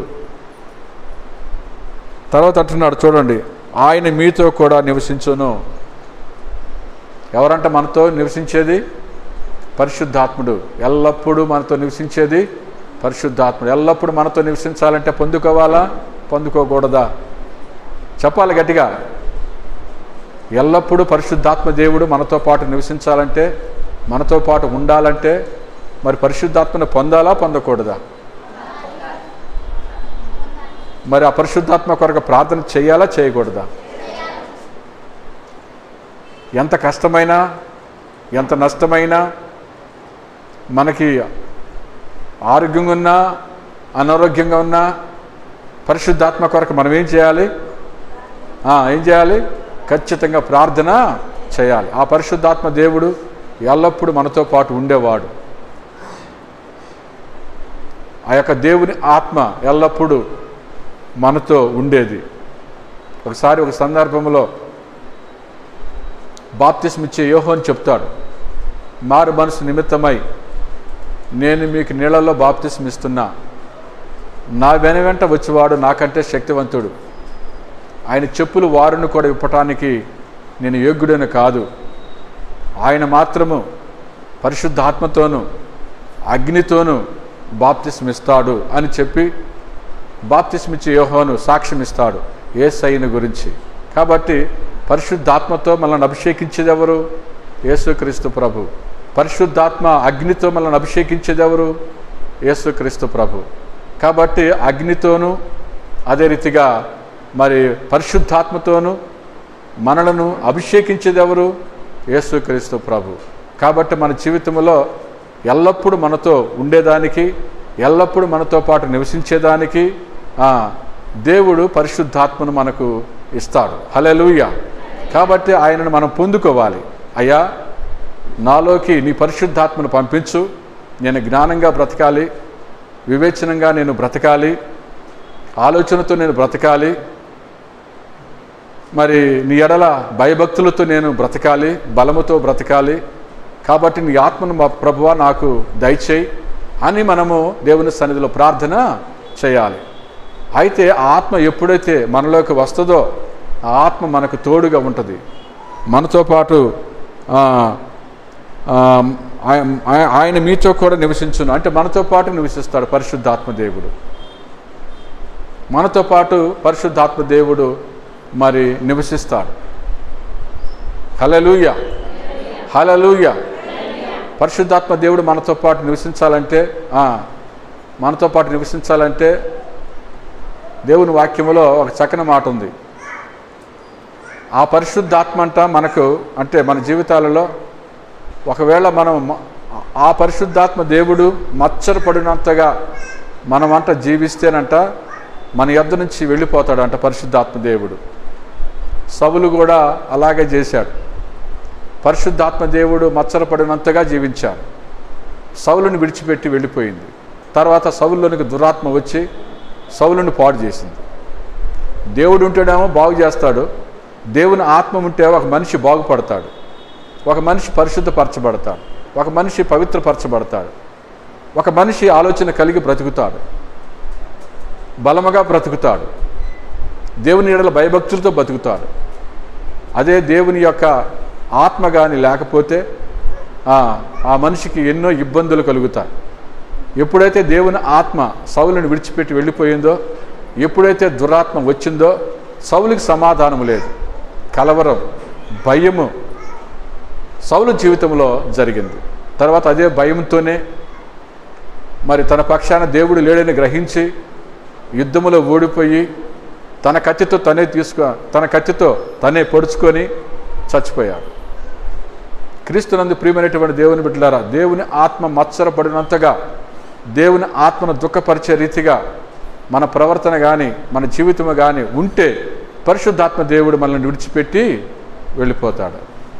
తర్వాత అంటున్నాడు చూడండి ఆయన మీతో కూడా నివసించును ఎవరంట మనతో నివసించేది పరిశుద్ధాత్ముడు ఎల్లప్పుడూ మనతో నివసించేది పరిశుద్ధాత్ముడు ఎల్లప్పుడూ మనతో నివసించాలంటే పొందుకోవాలా పొందుకోకూడదా చెప్పాలి గట్టిగా ఎల్లప్పుడూ పరిశుద్ధాత్మ దేవుడు మనతో పాటు నివసించాలంటే మనతో పాటు ఉండాలంటే మరి పరిశుద్ధాత్మను పొందాలా పొందకూడదా మరి ఆ పరిశుద్ధాత్మ కొరకు ప్రార్థన చేయాలా చేయకూడదా ఎంత కష్టమైనా ఎంత నష్టమైనా మనకి ఆరోగ్యంగా ఉన్నా అనారోగ్యంగా ఉన్నా పరిశుద్ధాత్మ కొరకు మనం ఏం చేయాలి ఆ, ఏం చేయాలి ఖచ్చితంగా ప్రార్థన చేయాలి ఆ పరిశుద్ధాత్మ దేవుడు ఎల్లప్పుడూ మనతో పాటు ఉండేవాడు ఆ యొక్క దేవుని ఆత్మ ఎల్లప్పుడూ మనతో ఉండేది ఒకసారి ఒక సందర్భంలో బాప్తిస్మిచ్చే యోహోని చెప్తాడు మారు మనసు నిమిత్తమై నేను మీకు నీళ్ళల్లో బాప్తిస్మ ఇస్తున్నా నా వెన వెంట వచ్చేవాడు నాకంటే శక్తివంతుడు ఆయన చెప్పులు వారును కూడా ఇప్పటానికి నేను యోగ్యుడని కాదు ఆయన మాత్రము పరిశుద్ధాత్మతోనూ అగ్నితోనూ బాప్తిస్మిస్తాడు అని చెప్పి బాప్తిస్మిచ్చే యోహోను సాక్ష్యం ఇస్తాడు ఏసైని గురించి కాబట్టి పరిశుద్ధాత్మతో మనల్ని అభిషేకించేది ఎవరు యేసుక్రీస్తు ప్రభు పరిశుద్ధాత్మ అగ్నితో మనల్ని అభిషేకించేది ఎవరు యేసుక్రీస్తు ప్రభు కాబట్టి అగ్నితోనూ అదే రీతిగా మరి పరిశుద్ధాత్మతోనూ మనలను అభిషేకించేది ఎవరు యేసుక్రీస్తు ప్రభు కాబట్టి మన జీవితంలో ఎల్లప్పుడూ మనతో ఉండేదానికి ఎల్లప్పుడూ మనతో పాటు నివసించేదానికి ఆ, దేవుడు పరిశుద్ధాత్మను మనకు ఇస్తాడు హలెలూయ కాబట్టి ఆయనను మనం పొందుకోవాలి అయ్యా నాలోకి నీ పరిశుద్ధాత్మను పంపించు నేను జ్ఞానంగా బ్రతకాలి వివేచనంగా నేను బ్రతకాలి ఆలోచనతో నేను బ్రతకాలి మరి నీ ఎడల భయభక్తులతో నేను బ్రతకాలి బలముతో బ్రతకాలి కాబట్టి నీ ఆత్మను మా ప్రభువ నాకు దయచేయి అని మనము దేవుని సన్నిధిలో ప్రార్థన చేయాలి అయితే ఆ ఆత్మ ఎప్పుడైతే మనలోకి వస్తుందో ఆ ఆత్మ మనకు తోడుగా ఉంటుంది మనతో పాటు ఆ, ఆ, ఆయ- ఆయ- ఆయన మీతో కూడా నివసించును అంటే మనతో పాటు నివసిస్తాడు పరిశుద్ధాత్మ దేవుడు మనతో పాటు పరిశుద్ధాత్మ దేవుడు మరి నివసిస్తాడు హలలుయ హలలుయ పరిశుద్ధాత్మ దేవుడు మనతో పాటు నివసించాలంటే ఆ, మనతో పాటు నివసించాలంటే దేవుని వాక్యములో ఒక చక్కని మాట ఉంది ఆ పరిశుద్ధాత్మ అంట మనకు అంటే మన జీవితాలలో ఒకవేళ మనం మ- ఆ పరిశుద్ధాత్మ దేవుడు మచ్చరపడినంతగా మనమంట జీవిస్తేనంట మన యొద్ద నుంచి వెళ్ళిపోతాడంట పరిశుద్ధాత్మ దేవుడు సవులు కూడా అలాగే చేశాడు పరిశుద్ధాత్మ దేవుడు మచ్చరపడినంతగా జీవించాడు సౌలుని విడిచిపెట్టి వెళ్ళిపోయింది తర్వాత సౌలులోనికి దురాత్మ వచ్చి సౌలుని పాడు చేసింది దేవుడు ఉంటేనేమో బాగు చేస్తాడు దేవుని ఆత్మ ఉంటే ఒక మనిషి బాగుపడతాడు ఒక మనిషి పరిశుద్ధపరచబడతాడు ఒక మనిషి పవిత్రపరచబడతాడు ఒక మనిషి ఆలోచన కలిగి బ్రతుకుతాడు బలముగా బ్రతుకుతాడు దేవుని ఎడల భయభక్తులతో బ్రతుకుతాడు అదే దేవుని యొక్క ఆత్మ కానీ లేకపోతే ఆ, ఆ మనిషికి ఎన్నో ఇబ్బందులు కలుగుతాయి ఎప్పుడైతే దేవుని ఆత్మ సౌలుని విడిచిపెట్టి వెళ్ళిపోయిందో ఎప్పుడైతే దురాత్మ వచ్చిందో సౌలుకి సమాధానం లేదు కలవరం భయము సౌలు జీవితంలో జరిగింది తర్వాత అదే భయంతోనే మరి తన పక్షాన దేవుడు లేడని గ్రహించి యుద్ధములో ఓడిపోయి తన కత్తితో తనే తీసుకో తన కత్తితో తనే పొడుచుకొని చచ్చిపోయాడు క్రీస్తునందు ప్రియమైనటువంటి దేవుని బిడ్డలారా దేవుని ఆత్మ మత్సరపడినంతగా దేవుని ఆత్మను దుఃఖపరిచే రీతిగా మన ప్రవర్తన కానీ మన జీవితము కానీ ఉంటే పరిశుద్ధాత్మ దేవుడు మనల్ని విడిచిపెట్టి వెళ్ళిపోతాడు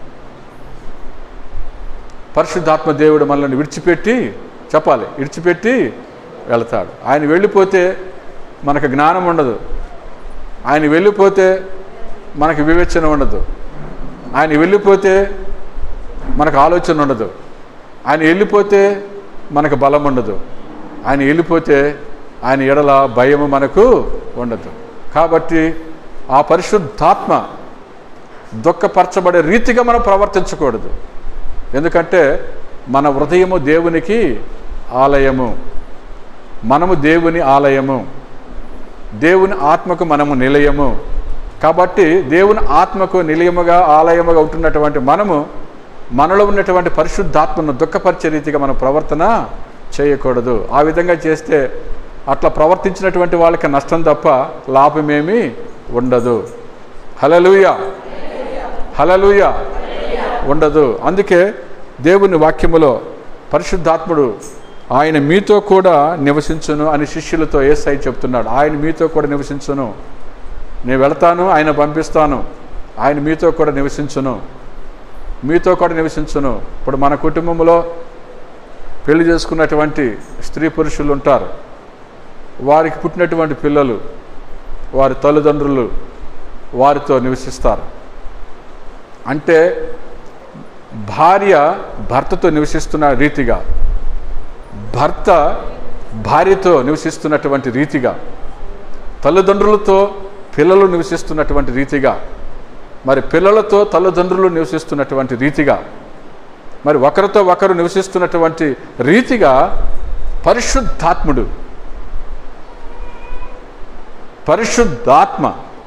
పరిశుద్ధాత్మ దేవుడు మనల్ని విడిచిపెట్టి చెప్పాలి విడిచిపెట్టి వెళ్తాడు ఆయన వెళ్ళిపోతే మనకు జ్ఞానం ఉండదు ఆయన వెళ్ళిపోతే మనకు వివేచన ఉండదు ఆయన వెళ్ళిపోతే మనకు ఆలోచన ఉండదు ఆయన వెళ్ళిపోతే మనకు బలం ఉండదు ఆయన వెళ్ళిపోతే ఆయన ఎడల భయము మనకు ఉండదు కాబట్టి ఆ పరిశుద్ధాత్మ దుఃఖపరచబడే రీతిగా మనం ప్రవర్తించకూడదు ఎందుకంటే మన హృదయము దేవునికి ఆలయము మనము దేవుని ఆలయము దేవుని ఆత్మకు మనము నిలయము కాబట్టి దేవుని ఆత్మకు నిలయముగా ఆలయముగా ఉంటున్నటువంటి మనము మనలో ఉన్నటువంటి పరిశుద్ధాత్మను దుఃఖపరిచే రీతిగా మన ప్రవర్తన చేయకూడదు ఆ విధంగా చేస్తే అట్లా ప్రవర్తించినటువంటి వాళ్ళకి నష్టం తప్ప లాభమేమీ ఉండదు హలలుయ హలలుయ ఉండదు అందుకే దేవుని వాక్యములో పరిశుద్ధాత్ముడు ఆయన మీతో కూడా నివసించును అని శిష్యులతో ఏసై చెప్తున్నాడు ఆయన మీతో కూడా నివసించును నేను వెళతాను ఆయన పంపిస్తాను ఆయన మీతో కూడా నివసించును మీతో కూడా నివసించును ఇప్పుడు మన కుటుంబంలో పెళ్లి చేసుకున్నటువంటి స్త్రీ పురుషులు ఉంటారు వారికి పుట్టినటువంటి పిల్లలు వారి తల్లిదండ్రులు వారితో నివసిస్తారు అంటే భార్య భర్తతో నివసిస్తున్న రీతిగా భర్త భార్యతో నివసిస్తున్నటువంటి రీతిగా తల్లిదండ్రులతో పిల్లలు నివసిస్తున్నటువంటి రీతిగా మరి పిల్లలతో తల్లిదండ్రులు నివసిస్తున్నటువంటి రీతిగా మరి ఒకరితో ఒకరు నివసిస్తున్నటువంటి రీతిగా పరిశుద్ధాత్ముడు పరిశుద్ధాత్మ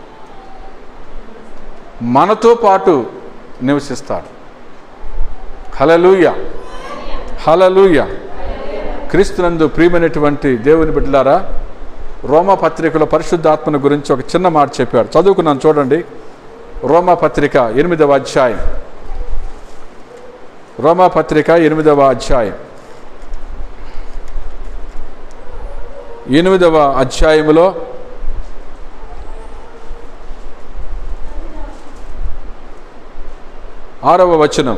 మనతో పాటు నివసిస్తాడు హలలుయ హలలుయ క్రీస్తునందు ప్రియమైనటువంటి దేవుని బిడ్డలారా రోమా పత్రికలో పరిశుద్ధాత్మను గురించి ఒక చిన్న మాట చెప్పాడు చదువుకున్నాను చూడండి రోమా పత్రిక ఎనిమిదవ అధ్యాయం రోమా పత్రిక ఎనిమిదవ అధ్యాయం ఎనిమిదవ అధ్యాయములో ఆరవ వచనం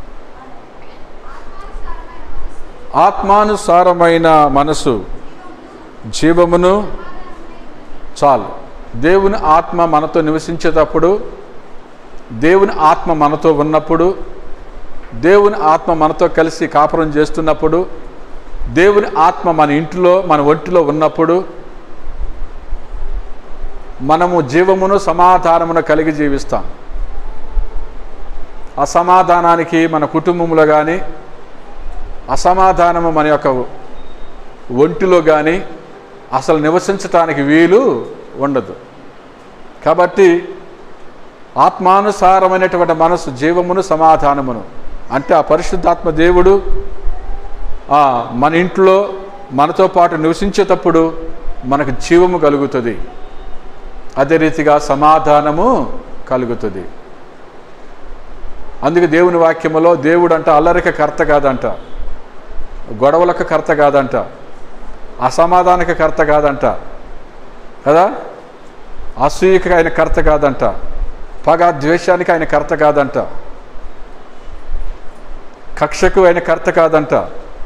ఆత్మానుసారమైన మనసు జీవమును చాలు దేవుని ఆత్మ మనతో నివసించేటప్పుడు దేవుని ఆత్మ మనతో ఉన్నప్పుడు దేవుని ఆత్మ మనతో కలిసి కాపురం చేస్తున్నప్పుడు దేవుని ఆత్మ మన ఇంటిలో మన ఒంటిలో ఉన్నప్పుడు మనము జీవమును సమాధానమును కలిగి జీవిస్తాం అసమాధానానికి మన కుటుంబంలో కానీ అసమాధానము మన యొక్క ఒంటిలో కానీ అసలు నివసించటానికి వీలు ఉండదు కాబట్టి ఆత్మానుసారమైనటువంటి మనసు జీవమును సమాధానమును అంటే ఆ పరిశుద్ధాత్మ దేవుడు ఆ, మన ఇంట్లో మనతో పాటు నివసించేటప్పుడు మనకు జీవము కలుగుతుంది అదే రీతిగా సమాధానము కలుగుతుంది అందుకే దేవుని వాక్యములో దేవుడు అంట అల్లరిక కర్త కాదంట గొడవలకు కర్త కాదంట అసమాధానక కర్త కాదంట కదా అసూయకి ఆయన కర్త కాదంట పగ ద్వేషానికి ఆయన కర్త కాదంట కక్షకు ఆయన కర్త కాదంట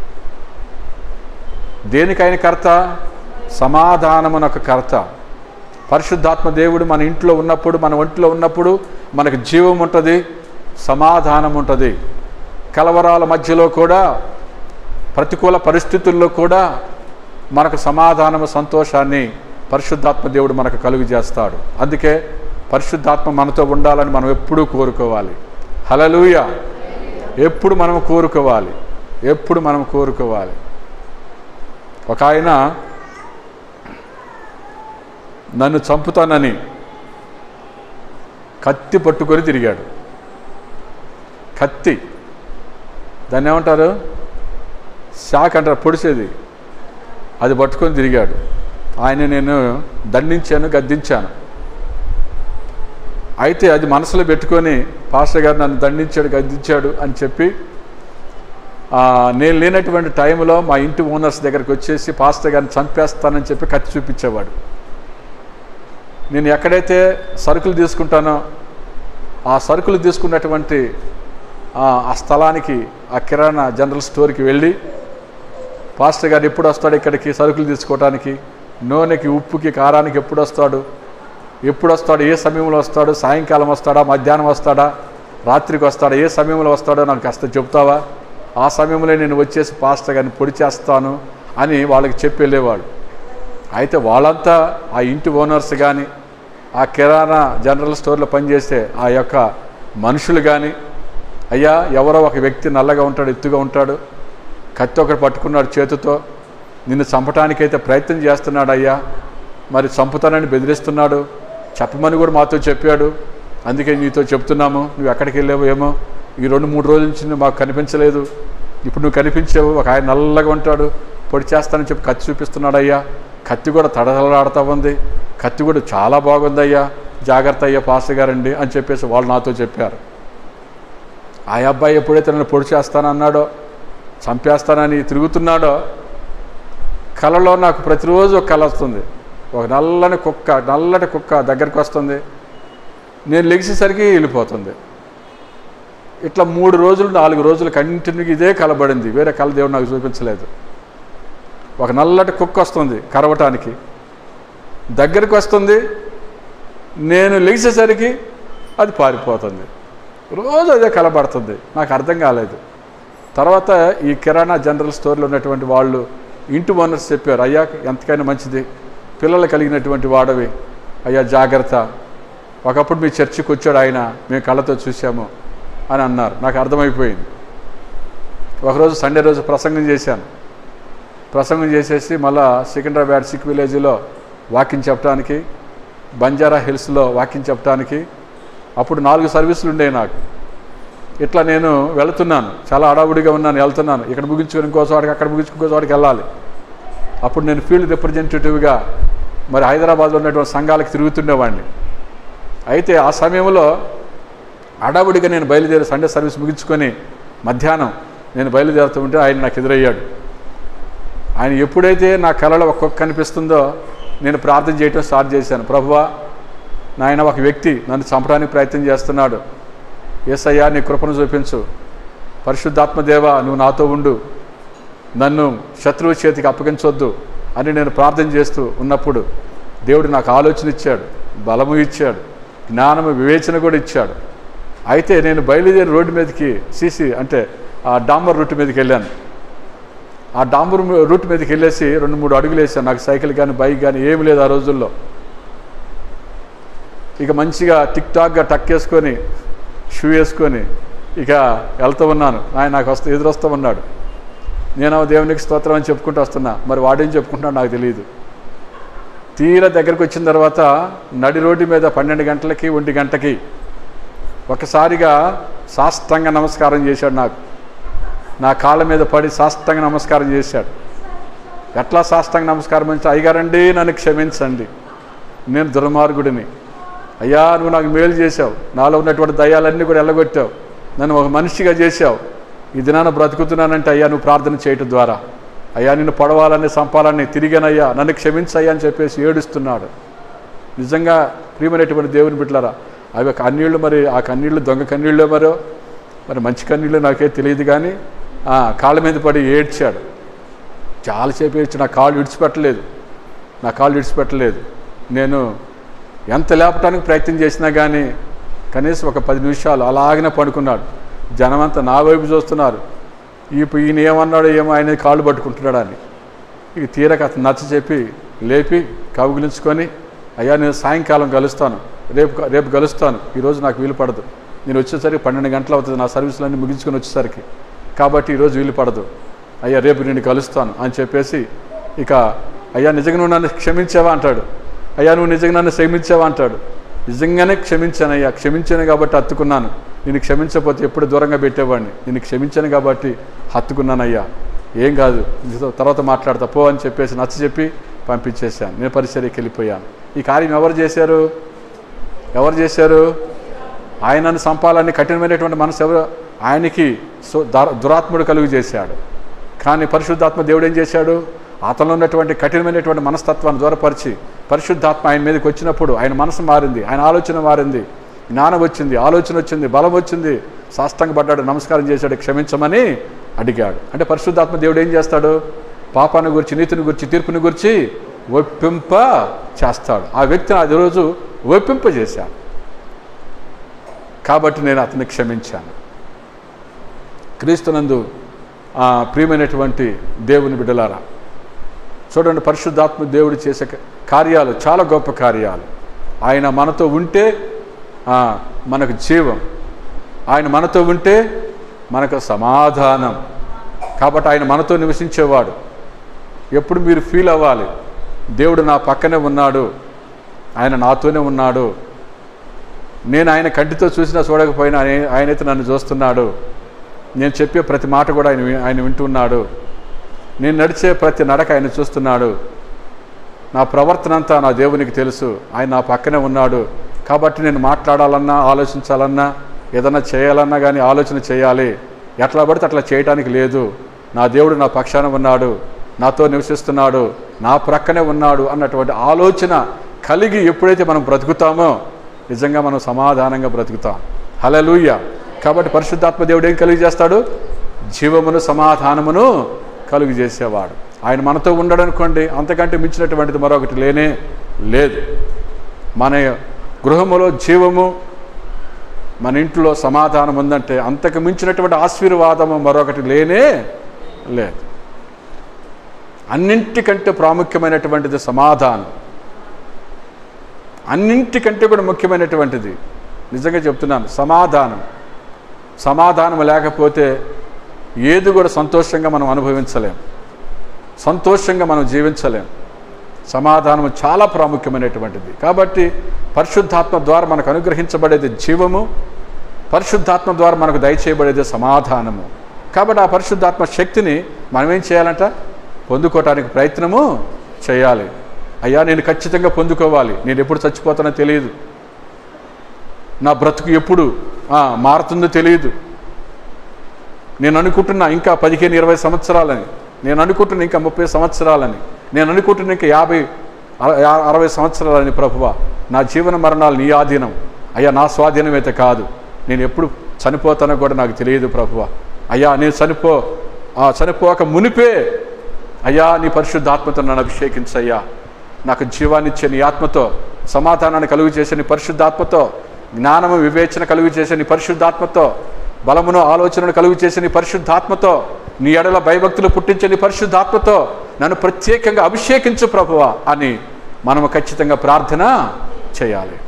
దేనికి ఆయన కర్త సమాధానమునొక కర్త పరిశుద్ధాత్మ దేవుడు మన ఇంట్లో ఉన్నప్పుడు మన ఒంట్లో ఉన్నప్పుడు మనకు జీవం ఉంటుంది సమాధానం ఉంటుంది కలవరాల మధ్యలో కూడా ప్రతికూల పరిస్థితుల్లో కూడా మనకు సమాధానము సంతోషాన్ని పరిశుద్ధాత్మ దేవుడు మనకు కలుగు చేస్తాడు అందుకే పరిశుద్ధాత్మ మనతో ఉండాలని మనం ఎప్పుడూ కోరుకోవాలి హలలుయ ఎప్పుడు మనం కోరుకోవాలి ఎప్పుడు మనం కోరుకోవాలి ఒక ఆయన నన్ను చంపుతానని కత్తి పట్టుకొని తిరిగాడు కత్తి దాన్ని ఏమంటారు శాక్ అంటారు పొడిసేది అది పట్టుకొని తిరిగాడు ఆయన నేను దండించాను గద్దించాను అయితే అది మనసులో పెట్టుకొని పాస్టర్ గారు నన్ను దండించాడు గద్దించాడు అని చెప్పి ఆ, నేను లేనటువంటి టైంలో మా ఇంటి ఓనర్స్ దగ్గరికి వచ్చేసి పాస్టర్ గారిని చంపేస్తానని చెప్పి కత్తి చూపించేవాడు నేను ఎక్కడైతే సరుకులు తీసుకుంటానో ఆ సరుకులు తీసుకున్నటువంటి ఆ ఆ స్థలానికి ఆ కిరాణా జనరల్ స్టోర్కి వెళ్ళి పాస్టర్ గారు ఎప్పుడు వస్తాడు ఇక్కడికి సరుకులు తీసుకోవడానికి నూనెకి ఉప్పుకి కారానికి ఎప్పుడు వస్తాడు ఎప్పుడు వస్తాడు ఏ సమయంలో వస్తాడు సాయంకాలం వస్తాడా మధ్యాహ్నం వస్తాడా రాత్రికి వస్తాడా ఏ సమయంలో వస్తాడో నాకు కాస్త చెప్తావా ఆ సమయంలో నేను వచ్చేసి పాస్టర్ గారిని పొడి చేస్తాను అని వాళ్ళకి చెప్పి వెళ్ళేవాడు అయితే వాళ్ళంతా ఆ ఇంటి ఓనర్స్ కానీ ఆ కిరాణా జనరల్ స్టోర్లో పనిచేసే ఆ యొక్క మనుషులు కానీ అయ్యా ఎవరో ఒక వ్యక్తి నల్లగా ఉంటాడు ఎత్తుగా ఉంటాడు కత్తి ఒకటి పట్టుకున్నాడు చేతితో నిన్ను చంపటానికైతే ప్రయత్నం చేస్తున్నాడు అయ్యా మరి చంపుతానని బెదిరిస్తున్నాడు చెప్పమని కూడా మాతో చెప్పాడు అందుకే నీతో చెప్తున్నాము నువ్వు ఎక్కడికి వెళ్ళావు ఏమో ఈ రెండు మూడు రోజుల నుంచి నువ్వు మాకు కనిపించలేదు ఇప్పుడు నువ్వు కనిపించావు ఒక ఆయన నల్లగా ఉంటాడు పొడి చేస్తానని చెప్పి కత్తి చూపిస్తున్నాడు అయ్యా కత్తి కూడా తడతలాడుతూ ఉంది కత్తి కూడా చాలా బాగుంది అయ్యా జాగ్రత్త అయ్యా పాస్టర్ గారండి అని చెప్పేసి వాళ్ళు నాతో చెప్పారు ఆ అబ్బాయి ఎప్పుడైతే నన్ను పొడి చేస్తానన్నాడో చంపేస్తానని తిరుగుతున్నాడో కలలో నాకు ప్రతిరోజు ఒక కళ వస్తుంది ఒక నల్లని కుక్క నల్లటి కుక్క దగ్గరికి వస్తుంది నేను లెగిసేసరికి వెళ్ళిపోతుంది ఇట్లా మూడు రోజులు నాలుగు రోజులు కంటిన్యూగా ఇదే కలబడింది వేరే కళ దేవుడు నాకు చూపించలేదు ఒక నల్లటి కుక్క వస్తుంది కరవటానికి దగ్గరికి వస్తుంది నేను లెగిసేసరికి అది పారిపోతుంది రోజు అదే కలబడుతుంది నాకు అర్థం కాలేదు తర్వాత ఈ కిరాణా జనరల్ స్టోర్లో ఉన్నటువంటి వాళ్ళు ఇంటి ఓనర్స్ చెప్పారు అయ్యా ఎంతకైనా మంచిది పిల్లలు కలిగినటువంటి వాడవి అయ్యా జాగ్రత్త ఒకప్పుడు మీ చర్చికి వచ్చాడు ఆయన మేము కళ్ళతో చూసాము అని అన్నారు నాకు అర్థమైపోయింది ఒకరోజు సండే రోజు ప్రసంగం చేశాను ప్రసంగం చేసేసి మళ్ళా సికింద్రాబాద్ సిక్ విలేజ్లో వాకింగ్ చెప్పడానికి బంజారా హిల్స్లో వాకింగ్ చెప్పడానికి అప్పుడు నాలుగు సర్వీసులు ఉండేవి నాకు ఇట్లా నేను వెళుతున్నాను చాలా అడావుడిగా ఉన్నాను వెళ్తున్నాను ఇక్కడ ముగించుకొని ఇంకో చోటకి అక్కడ ముగించుకో ఇంకో చోటకి వెళ్ళాలి అప్పుడు నేను ఫీల్డ్ రిప్రజెంటేటివ్గా మరి హైదరాబాద్లో ఉన్నటువంటి సంఘాలకు తిరుగుతుండేవాడిని అయితే ఆ సమయంలో అడావుడిగా నేను బయలుదేరి సండే సర్వీస్ ముగించుకొని మధ్యాహ్నం నేను బయలుదేరుతూ ఉంటే ఆయన నాకు ఎదురయ్యాడు ఆయన ఎప్పుడైతే నా కళలో ఒక్కొక్క కనిపిస్తుందో నేను ప్రార్థన చేయటం స్టార్ట్ చేశాను ప్రభువా నాయన ఒక వ్యక్తి నన్ను చంపడానికి ప్రయత్నం చేస్తున్నాడు ఏసయ్యా నీ కృపను చూపించు పరిశుద్ధాత్మదేవ నువ్వు నాతో ఉండు నన్ను శత్రువు చేతికి అప్పగించొద్దు అని నేను ప్రార్థన చేస్తూ ఉన్నప్పుడు దేవుడు నాకు ఆలోచన ఇచ్చాడు బలము ఇచ్చాడు జ్ఞానము వివేచన కూడా ఇచ్చాడు అయితే నేను బయలుదేరి రోడ్డు మీదకి సీసీ అంటే ఆ డాంబర్ రూట్ మీదకి వెళ్ళాను ఆ డాంబర్ రూట్ మీదకి వెళ్ళేసి రెండు మూడు అడుగులు వేసాను నాకు సైకిల్ కానీ బైక్ కానీ ఏమి లేదు ఆ రోజుల్లో ఇక మంచిగా టిక్ టాక్గా టక్ వేసుకొని షూ వేసుకొని ఇక వెళ్తూ ఉన్నాను ఆయన నాకు వస్తూ ఎదురొస్తూ ఉన్నాడు నేను దేవునికి స్తోత్రం అని చెప్పుకుంటూ వస్తున్నా మరి వాడేం చెప్పుకుంటున్నాడు నాకు తెలియదు తీరా దగ్గరికి వచ్చిన తర్వాత నడి రోడ్డు మీద పన్నెండు గంటలకి ఒంటి గంటకి ఒకసారిగా సాష్టంగా నమస్కారం చేశాడు నాకు నా కాళ్ళ మీద పడి సాష్టంగా నమస్కారం చేశాడు ఎట్లా సాష్టాంగ నమస్కారం అంటే అయ్యగారండి నన్ను క్షమించండి నేను దుర్మార్గుడిని అయ్యా నువ్వు నాకు మేలు చేశావు నాలో ఉన్నటువంటి దయ్యాలన్నీ కూడా వెళ్ళగొట్టావు నన్ను ఒక మనిషిగా చేశావు ఈ దినాన బ్రతుకుతున్నానంటే అయ్యా నువ్వు ప్రార్థన చేయటం ద్వారా అయ్యా నిన్ను పడవాలని సంపాలని తిరిగానయ్యా నన్ను క్షమించయ్యా అని చెప్పేసి ఏడుస్తున్నాడు నిజంగా ప్రియమైనటువంటి దేవుని బిడ్డలారా అవి కన్నీళ్ళు మరి ఆ కన్నీళ్ళు దొంగ కన్నీళ్ళే మరో మరి మంచి కన్నీళ్ళు నాకే తెలియదు కానీ ఆ, కాళ్ళ మీద పడి ఏడ్చాడు చాలాసేపు ఏడ్చి నా కాళ్ళు విడిచిపెట్టలేదు నా కాళ్ళు విడిచిపెట్టలేదు నేను ఎంత లేపటానికి ప్రయత్నం చేసినా కానీ కనీసం ఒక పది నిమిషాలు అలాగనే పడుకున్నాడు జనమంతా నా వైపు చూస్తున్నారు ఈ ఈయన ఏమన్నాడో ఏమో ఆయన కాళ్ళు పట్టుకుంటున్నాడు అని ఇక తీరక అతను నచ్చ చెప్పి లేపి కౌగిలించుకొని అయ్యా నేను సాయంకాలం కలుస్తాను రేపు రేపు కలుస్తాను ఈరోజు నాకు వీలు పడదు నేను వచ్చేసరికి పన్నెండు గంటలు అవుతుంది నా సర్వీసులన్నీ ముగించుకొని వచ్చేసరికి కాబట్టి ఈరోజు వీలు పడదు అయ్యా రేపు నేను కలుస్తాను అని చెప్పేసి ఇక అయ్యా నిజంగా నువ్వు నన్ను క్షమించావా అంటాడు అయ్యా నువ్వు నిజంగా నన్ను క్షమించావా అంటాడు నిజంగానే క్షమించానయ్యా క్షమించాను కాబట్టి హత్తుకున్నాను నేను క్షమించకపోతే ఎప్పుడు దూరంగా పెట్టేవాడిని నేను క్షమించాను కాబట్టి హత్తుకున్నానయ్యా ఏం కాదు నీతో తర్వాత మాట్లాడతా పో అని చెప్పేసి నచ్చ చెప్పి పంపించేశాను నేను పరిచర్యకి వెళ్ళిపోయాను ఈ కార్యం ఎవరు చేశారు ఎవరు చేశారు ఆయనను సంపాలని కఠినమైనటువంటి మనసు ఎవరు ఆయనకి సో దా- దురాత్ముడు కలుగు చేశాడు కానీ పరిశుద్ధాత్మ దేవుడు ఏం చేశాడు అతనిలో ఉన్నటువంటి కఠినమైనటువంటి మనస్తత్వాన్ని దూరపరిచి పరిశుద్ధాత్మ ఆయన మీదకి వచ్చినప్పుడు ఆయన మనసు మారింది ఆయన ఆలోచన మారింది జ్ఞానం వచ్చింది ఆలోచన వచ్చింది బలం వచ్చింది సాష్టంగపడ్డాడు నమస్కారం చేశాడు క్షమించమని అడిగాడు అంటే పరిశుద్ధాత్మ దేవుడు ఏం చేస్తాడు పాపాన్ని గురించి నీతిని గురించి తీర్పుని గురించి ఒప్పింప చేస్తాడు ఆ వ్యక్తిని అది రోజు ఒప్పింపజేశాడు కాబట్టి నేను అతన్ని క్షమించాను క్రీస్తునందు ఆ, ప్రియమైనటువంటి దేవుని బిడ్డలారా చూడండి పరిశుద్ధాత్మ దేవుడు చేసే క- కార్యాలు చాలా గొప్ప కార్యాలు ఆయన మనతో ఉంటే ఆ, మనకు జీవం ఆయన మనతో ఉంటే మనకు సమాధానం కాబట్టి ఆయన మనతో నివసించేవాడు ఎప్పుడు మీరు ఫీల్ అవ్వాలి దేవుడు నా పక్కనే ఉన్నాడు ఆయన నాతోనే ఉన్నాడు నేను ఆయన కంటితో చూసినా చూడకపోయినా ఆయన ఆయనైతే నన్ను చూస్తున్నాడు నేను చెప్పే ప్రతి మాట కూడా ఆయన వి- ఆయన వింటున్నాడు నేను నడిచే ప్రతి నడక ఆయన చూస్తున్నాడు నా ప్రవర్తన అంతా నా దేవునికి తెలుసు ఆయన నా పక్కనే ఉన్నాడు కాబట్టి నేను మాట్లాడాలన్నా ఆలోచించాలన్నా ఏదన్నా చేయాలన్నా కానీ ఆలోచన చేయాలి ఎట్లా పడితే అట్లా చేయటానికి లేదు నా దేవుడు నా పక్షాన ఉన్నాడు నాతో నివసిస్తున్నాడు నా ప్రక్కనే ఉన్నాడు అన్నటువంటి ఆలోచన కలిగి ఎప్పుడైతే మనం బ్రతుకుతామో నిజంగా మనం సమాధానంగా బ్రతుకుతాం హలలుయ్య కాబట్టి పరిశుద్ధాత్మ దేవుడు ఏం కలిగి చేస్తాడు జీవమును సమాధానమును కలుగు చేసేవాడు ఆయన మనతో ఉండడు అనుకోండి అంతకంటే మించినటువంటిది మరొకటి లేనే లేదు మన గృహములో జీవము మన ఇంట్లో సమాధానం ఉందంటే అంతకు మించినటువంటి ఆశీర్వాదము మరొకటి లేనే లేదు అన్నింటికంటే ప్రాముఖ్యమైనటువంటిది సమాధానం అన్నింటికంటే కూడా ముఖ్యమైనటువంటిది నిజంగా చెప్తున్నాను సమాధానం సమాధానం లేకపోతే ఏది కూడా సంతోషంగా మనం అనుభవించలేం సంతోషంగా మనం జీవించలేం సమాధానం చాలా ప్రాముఖ్యమైనటువంటిది కాబట్టి పరిశుద్ధాత్మ ద్వారా మనకు అనుగ్రహించబడేది జీవము పరిశుద్ధాత్మ ద్వారా మనకు దయచేయబడేది సమాధానము కాబట్టి ఆ పరిశుద్ధాత్మ శక్తిని మనం ఏం చేయాలంట పొందుకోవటానికి ప్రయత్నము చేయాలి అయ్యా నేను ఖచ్చితంగా పొందుకోవాలి నేను ఎప్పుడు చచ్చిపోతానో తెలియదు నా బ్రతుకు ఎప్పుడు ఆ, మారుతుందో తెలియదు నేను అనుకుంటున్నా ఇంకా పదిహేను ఇరవై సంవత్సరాలని నేను అనుకుంటున్నా ఇంకా ముప్పై సంవత్సరాలని నేను అనుకుంటున్నా ఇంకా యాభై అర- యా- అరవై సంవత్సరాలని ప్రభువ నా జీవన మరణాలు నీ ఆధీనం అయ్యా నా స్వాధీనం అయితే కాదు నేను ఎప్పుడు చనిపోతానో కూడా నాకు తెలియదు ప్రభువ అయ్యా నేను చనిపో ఆ చనిపోక మునిపే అయ్యా నీ పరిశుద్ధాత్మతో నన్ను అభిషేకించయ్యా నాకు జీవాన్నిచ్చే నీ ఆత్మతో సమాధానాన్ని కలుగు చేసే నీ పరిశుద్ధాత్మతో జ్ఞానము వివేచన కలుగు చేసే నీ పరిశుద్ధాత్మతో బలమును ఆలోచనను కలుగు చేసే నీ పరిశుద్ధాత్మతో నీ ఎడల భయభక్తులు పుట్టించే నీ పరిశుద్ధాత్మతో నన్ను ప్రత్యేకంగా అభిషేకించు ప్రభువా అని మనము ఖచ్చితంగా ప్రార్థన చేయాలి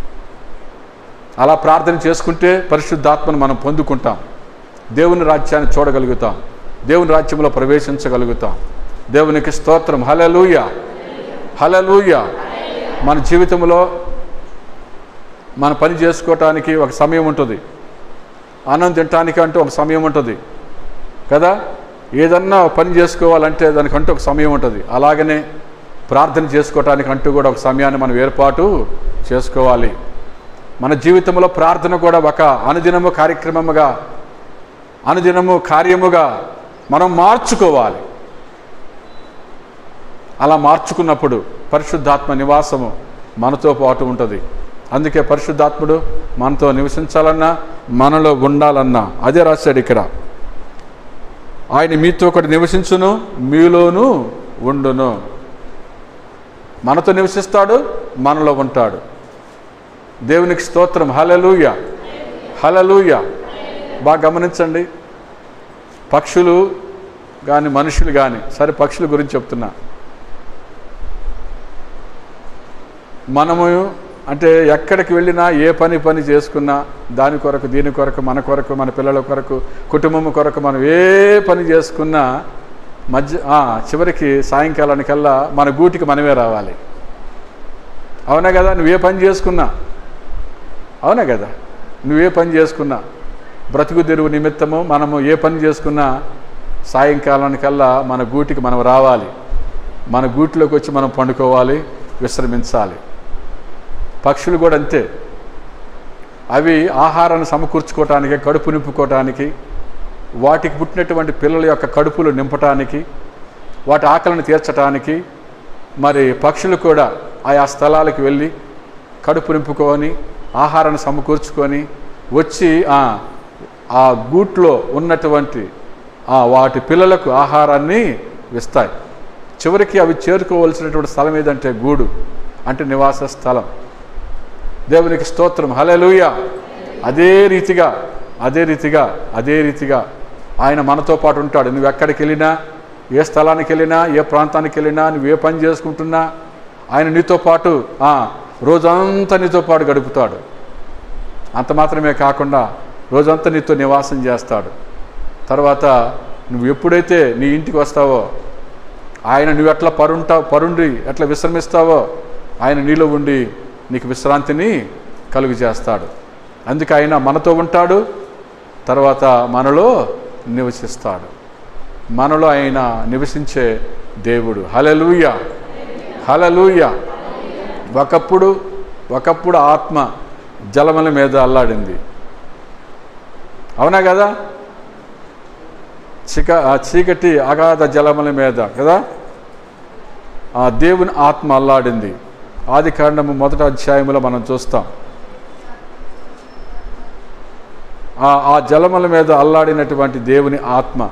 అలా ప్రార్థన చేసుకుంటే పరిశుద్ధాత్మను మనం పొందుకుంటాం దేవుని రాజ్యాన్ని చూడగలుగుతాం దేవుని రాజ్యంలో ప్రవేశించగలుగుతాం దేవునికి స్తోత్రం హలలుయ హలలుయ మన జీవితంలో మన పని చేసుకోవటానికి ఒక సమయం ఉంటుంది అన్నం తినటానికి అంటూ ఒక సమయం ఉంటుంది కదా ఏదన్నా పని చేసుకోవాలంటే దానికంటూ ఒక సమయం ఉంటుంది అలాగనే ప్రార్థన చేసుకోవటానికి అంటూ కూడా ఒక సమయాన్ని మనం ఏర్పాటు చేసుకోవాలి మన జీవితంలో ప్రార్థన కూడా ఒక అనుదినము కార్యక్రమముగా అనుదినము కార్యముగా మనం మార్చుకోవాలి అలా మార్చుకున్నప్పుడు పరిశుద్ధాత్మ నివాసము మనతో పాటు ఉంటుంది అందుకే పరిశుద్ధాత్ముడు మనతో నివసించాలన్నా మనలో ఉండాలన్నా అదే రాశాడు ఇక్కడ ఆయన మీతో ఒకటి నివసించును మీలోనూ ఉండును మనతో నివసిస్తాడు మనలో ఉంటాడు దేవునికి స్తోత్రం హలలుయ హలలుయ బాగా గమనించండి పక్షులు కానీ మనుషులు కానీ సరే పక్షుల గురించి చెప్తున్నా మనము అంటే ఎక్కడికి వెళ్ళినా ఏ పని పని చేసుకున్నా దాని కొరకు దీని కొరకు మన కొరకు మన పిల్లల కొరకు కుటుంబం కొరకు మనం ఏ పని చేసుకున్నా మధ్య ఆ, చివరికి సాయంకాలానికల్లా మన గూటికి మనమే రావాలి అవునా కదా నువ్వే పని చేసుకున్నా అవునా కదా నువ్వే పని చేసుకున్నా బ్రతుకు తెరువు నిమిత్తము మనము ఏ పని చేసుకున్నా సాయంకాలానికల్లా మన గూటికి మనం రావాలి మన గూటిలోకి వచ్చి మనం పండుకోవాలి విశ్రమించాలి పక్షులు కూడా అంతే అవి ఆహారాన్ని సమకూర్చుకోవటానికి కడుపు నింపుకోవటానికి వాటికి పుట్టినటువంటి పిల్లల యొక్క కడుపులు నింపటానికి వాటి ఆకలిని తీర్చటానికి మరి పక్షులు కూడా ఆయా స్థలాలకు వెళ్ళి కడుపు నింపుకొని ఆహారాన్ని సమకూర్చుకొని వచ్చి ఆ ఆ గూట్లో ఉన్నటువంటి ఆ వాటి పిల్లలకు ఆహారాన్ని ఇస్తాయి చివరికి అవి చేరుకోవలసినటువంటి స్థలం ఏదంటే గూడు అంటే నివాస స్థలం దేవునికి స్తోత్రం హలెలూయ అదే రీతిగా అదే రీతిగా అదే రీతిగా ఆయన మనతో పాటు ఉంటాడు నువ్వు ఎక్కడికి వెళ్ళినా ఏ స్థలానికి వెళ్ళినా ఏ ప్రాంతానికి వెళ్ళినా నువ్వు ఏ పని చేసుకుంటున్నా ఆయన నీతో పాటు ఆ, రోజంతా నీతో పాటు గడుపుతాడు అంత మాత్రమే కాకుండా రోజంతా నీతో నివాసం చేస్తాడు తర్వాత నువ్వు ఎప్పుడైతే నీ ఇంటికి వస్తావో ఆయన నువ్వు ఎట్లా పరుంటావు పరుండి ఎట్లా విశ్రమిస్తావో ఆయన నీలో ఉండి నీకు విశ్రాంతిని కలుగు చేస్తాడు అందుకే ఆయన మనతో ఉంటాడు తర్వాత మనలో నివసిస్తాడు మనలో ఆయన నివసించే దేవుడు హలలుయ హలలుయ ఒకప్పుడు ఒకప్పుడు ఆత్మ జలముల మీద అల్లాడింది అవునా కదా చిక ఆ చీకటి అగాధ జలముల మీద కదా ఆ దేవుని ఆత్మ అల్లాడింది ఆది కాండము మొదటి అధ్యాయములో మనం చూస్తాం ఆ ఆ జలముల మీద అల్లాడినటువంటి దేవుని ఆత్మ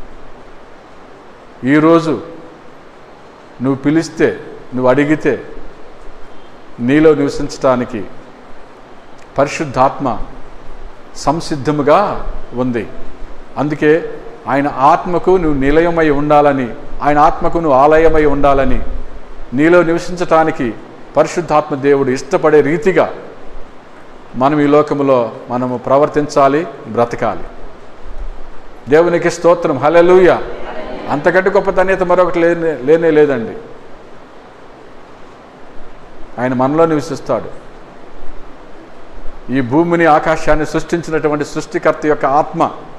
ఈరోజు నువ్వు పిలిస్తే నువ్వు అడిగితే నీలో నివసించటానికి పరిశుద్ధాత్మ సంసిద్ధముగా ఉంది అందుకే ఆయన ఆత్మకు నువ్వు నిలయమై ఉండాలని ఆయన ఆత్మకు నువ్వు ఆలయమై ఉండాలని నీలో నివసించటానికి పరిశుద్ధాత్మ దేవుడు ఇష్టపడే రీతిగా మనం ఈ లోకములో మనము ప్రవర్తించాలి బ్రతకాలి దేవునికి స్తోత్రం హలెలూయ అంతకంటే గొప్ప ధన్యత మరొకటి లేనే లేనే లేదండి ఆయన మనలో నివసిస్తాడు ఈ భూమిని ఆకాశాన్ని సృష్టించినటువంటి సృష్టికర్త యొక్క ఆత్మ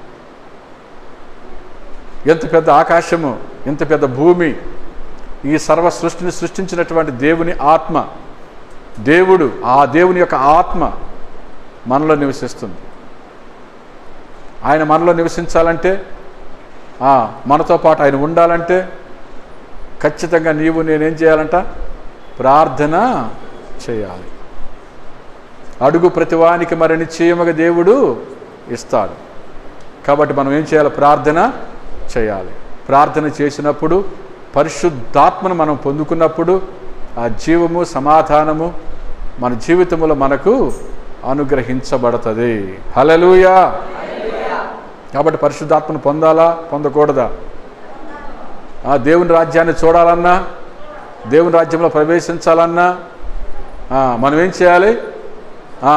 ఎంత పెద్ద ఆకాశము ఎంత పెద్ద భూమి ఈ సర్వ సృష్టిని సృష్టించినటువంటి దేవుని ఆత్మ దేవుడు ఆ దేవుని యొక్క ఆత్మ మనలో నివసిస్తుంది ఆయన మనలో నివసించాలంటే ఆ, మనతో పాటు ఆయన ఉండాలంటే ఖచ్చితంగా నీవు నేనేం చేయాలంట ప్రార్థన చేయాలి అడుగు ప్రతివానికి మరి నిశ్చయముగా దేవుడు ఇస్తాడు కాబట్టి మనం ఏం చేయాలి ప్రార్థన చేయాలి ప్రార్థన చేసినప్పుడు పరిశుద్ధాత్మను మనం పొందుకున్నప్పుడు ఆ జీవము సమాధానము మన జీవితంలో మనకు అనుగ్రహించబడుతుంది హలలుయా కాబట్టి పరిశుద్ధాత్మను పొందాలా పొందకూడదా ఆ దేవుని రాజ్యాన్ని చూడాలన్నా దేవుని రాజ్యంలో ప్రవేశించాలన్నా ఆ, మనం ఏం చేయాలి ఆ,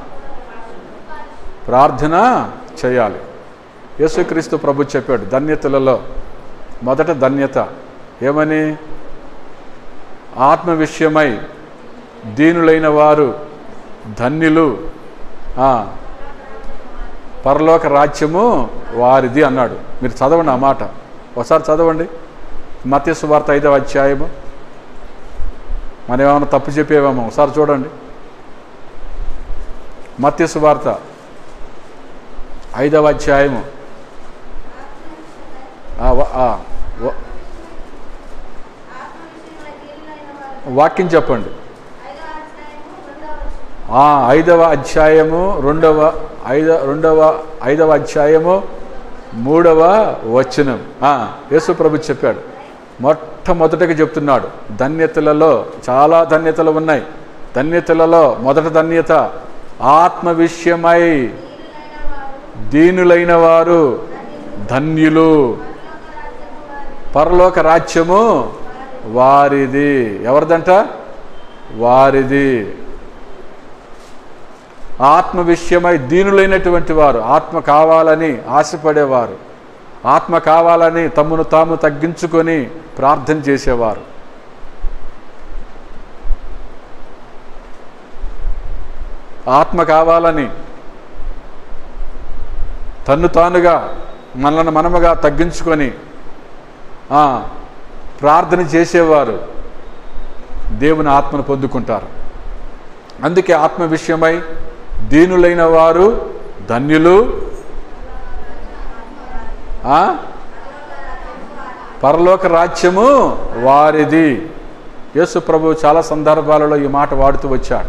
ప్రార్థన చేయాలి యేసుక్రీస్తు ప్రభు చెప్పాడు ధన్యతలలో మొదట ధన్యత ఏమని ఆత్మ విషయమై దీనులైన వారు ధన్యులు ఆ, పరలోక రాజ్యము వారిది అన్నాడు మీరు చదవండి ఆ మాట ఒకసారి చదవండి మత్స్సు వార్త ఐదవ అధ్యాయము మనం ఏమైనా తప్పు చెప్పేవేమో ఒకసారి చూడండి మత్స్సు వార్త ఐదవ అధ్యాయము ఆ, వ- ఆ, వ- వాక్యం చెప్పండి ఆ, ఐదవ అధ్యాయము రెండవ ఐద రెండవ ఐదవ అధ్యాయము మూడవ వచనం ఆ, యేసు ప్రభు చెప్పాడు మొట్టమొదటిగా చెప్తున్నాడు ధన్యతలలో చాలా ధన్యతలు ఉన్నాయి ధన్యతలలో మొదటి ధన్యత ఆత్మ విషయమై దీనులైన వారు ధన్యులు పరలోక రాజ్యము వారిది ఎవరిదంట వారిది ఆత్మ విషయమై దీనులైనటువంటి వారు ఆత్మ కావాలని ఆశపడేవారు ఆత్మ కావాలని తమను తాము తగ్గించుకొని ప్రార్థన చేసేవారు ఆత్మ కావాలని తన్ను తానుగా మనల్ని మనముగా తగ్గించుకొని ఆ, ప్రార్థన చేసేవారు దేవుని ఆత్మను పొందుకుంటారు అందుకే ఆత్మ విషయమై దీనులైన వారు ధన్యులు ఆ? పరలోక రాజ్యము వారిది యేసు ప్రభు చాలా సందర్భాలలో ఈ మాట వాడుతూ వచ్చాడు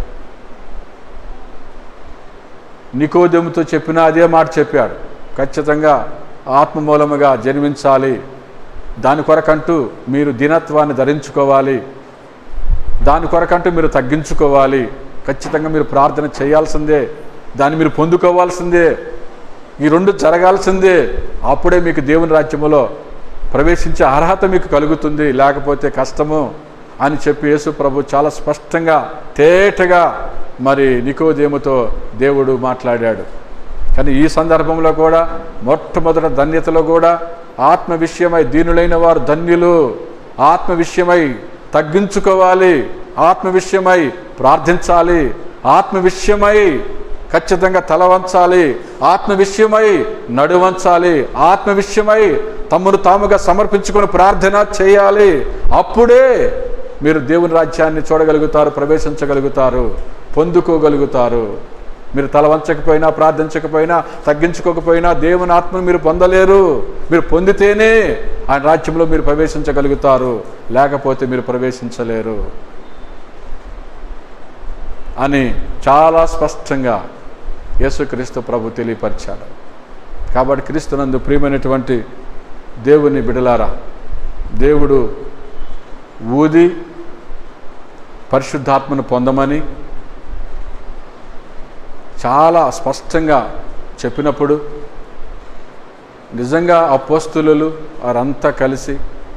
నికోదెముతో చెప్పినా అదే మాట చెప్పాడు ఖచ్చితంగా ఆత్మ మూలముగా జన్మించాలి దాని కొరకంటూ మీరు దీనత్వాన్ని ధరించుకోవాలి దాని కొరకంటూ మీరు తగ్గించుకోవాలి ఖచ్చితంగా మీరు ప్రార్థన చేయాల్సిందే దాన్ని మీరు పొందుకోవాల్సిందే ఈ రెండు జరగాల్సిందే అప్పుడే మీకు దేవుని రాజ్యములో ప్రవేశించే అర్హత మీకు కలుగుతుంది లేకపోతే కష్టము అని చెప్పి యేసు ప్రభు చాలా స్పష్టంగా తేటగా మరి నికోదేముతో దేవుడు మాట్లాడాడు కానీ ఈ సందర్భంలో కూడా మొట్టమొదటి ధన్యతలో కూడా ఆత్మ విషయమై దీనులైన వారు ధన్యులు ఆత్మ విషయమై తగ్గించుకోవాలి ఆత్మ విషయమై ప్రార్థించాలి ఆత్మ విషయమై ఖచ్చితంగా తల వంచాలి ఆత్మ విషయమై నడువంచాలి ఆత్మ విషయమై తమను తాముగా సమర్పించుకొని ప్రార్థన చేయాలి అప్పుడే మీరు దేవుని రాజ్యాన్ని చూడగలుగుతారు ప్రవేశించగలుగుతారు పొందుకోగలుగుతారు మీరు తల వంచకపోయినా ప్రార్థించకపోయినా తగ్గించుకోకపోయినా దేవుని ఆత్మను మీరు పొందలేరు మీరు పొందితేనే ఆయన రాజ్యంలో మీరు ప్రవేశించగలుగుతారు లేకపోతే మీరు ప్రవేశించలేరు అని చాలా స్పష్టంగా యేసుక్రీస్తు ప్రభు తెలియపరిచాడు కాబట్టి క్రీస్తునందు ప్రియమైనటువంటి దేవుని బిడలారా దేవుడు ఊది పరిశుద్ధాత్మను పొందమని చాలా స్పష్టంగా చెప్పినప్పుడు నిజంగా అపోస్తులు వారంతా కలిసి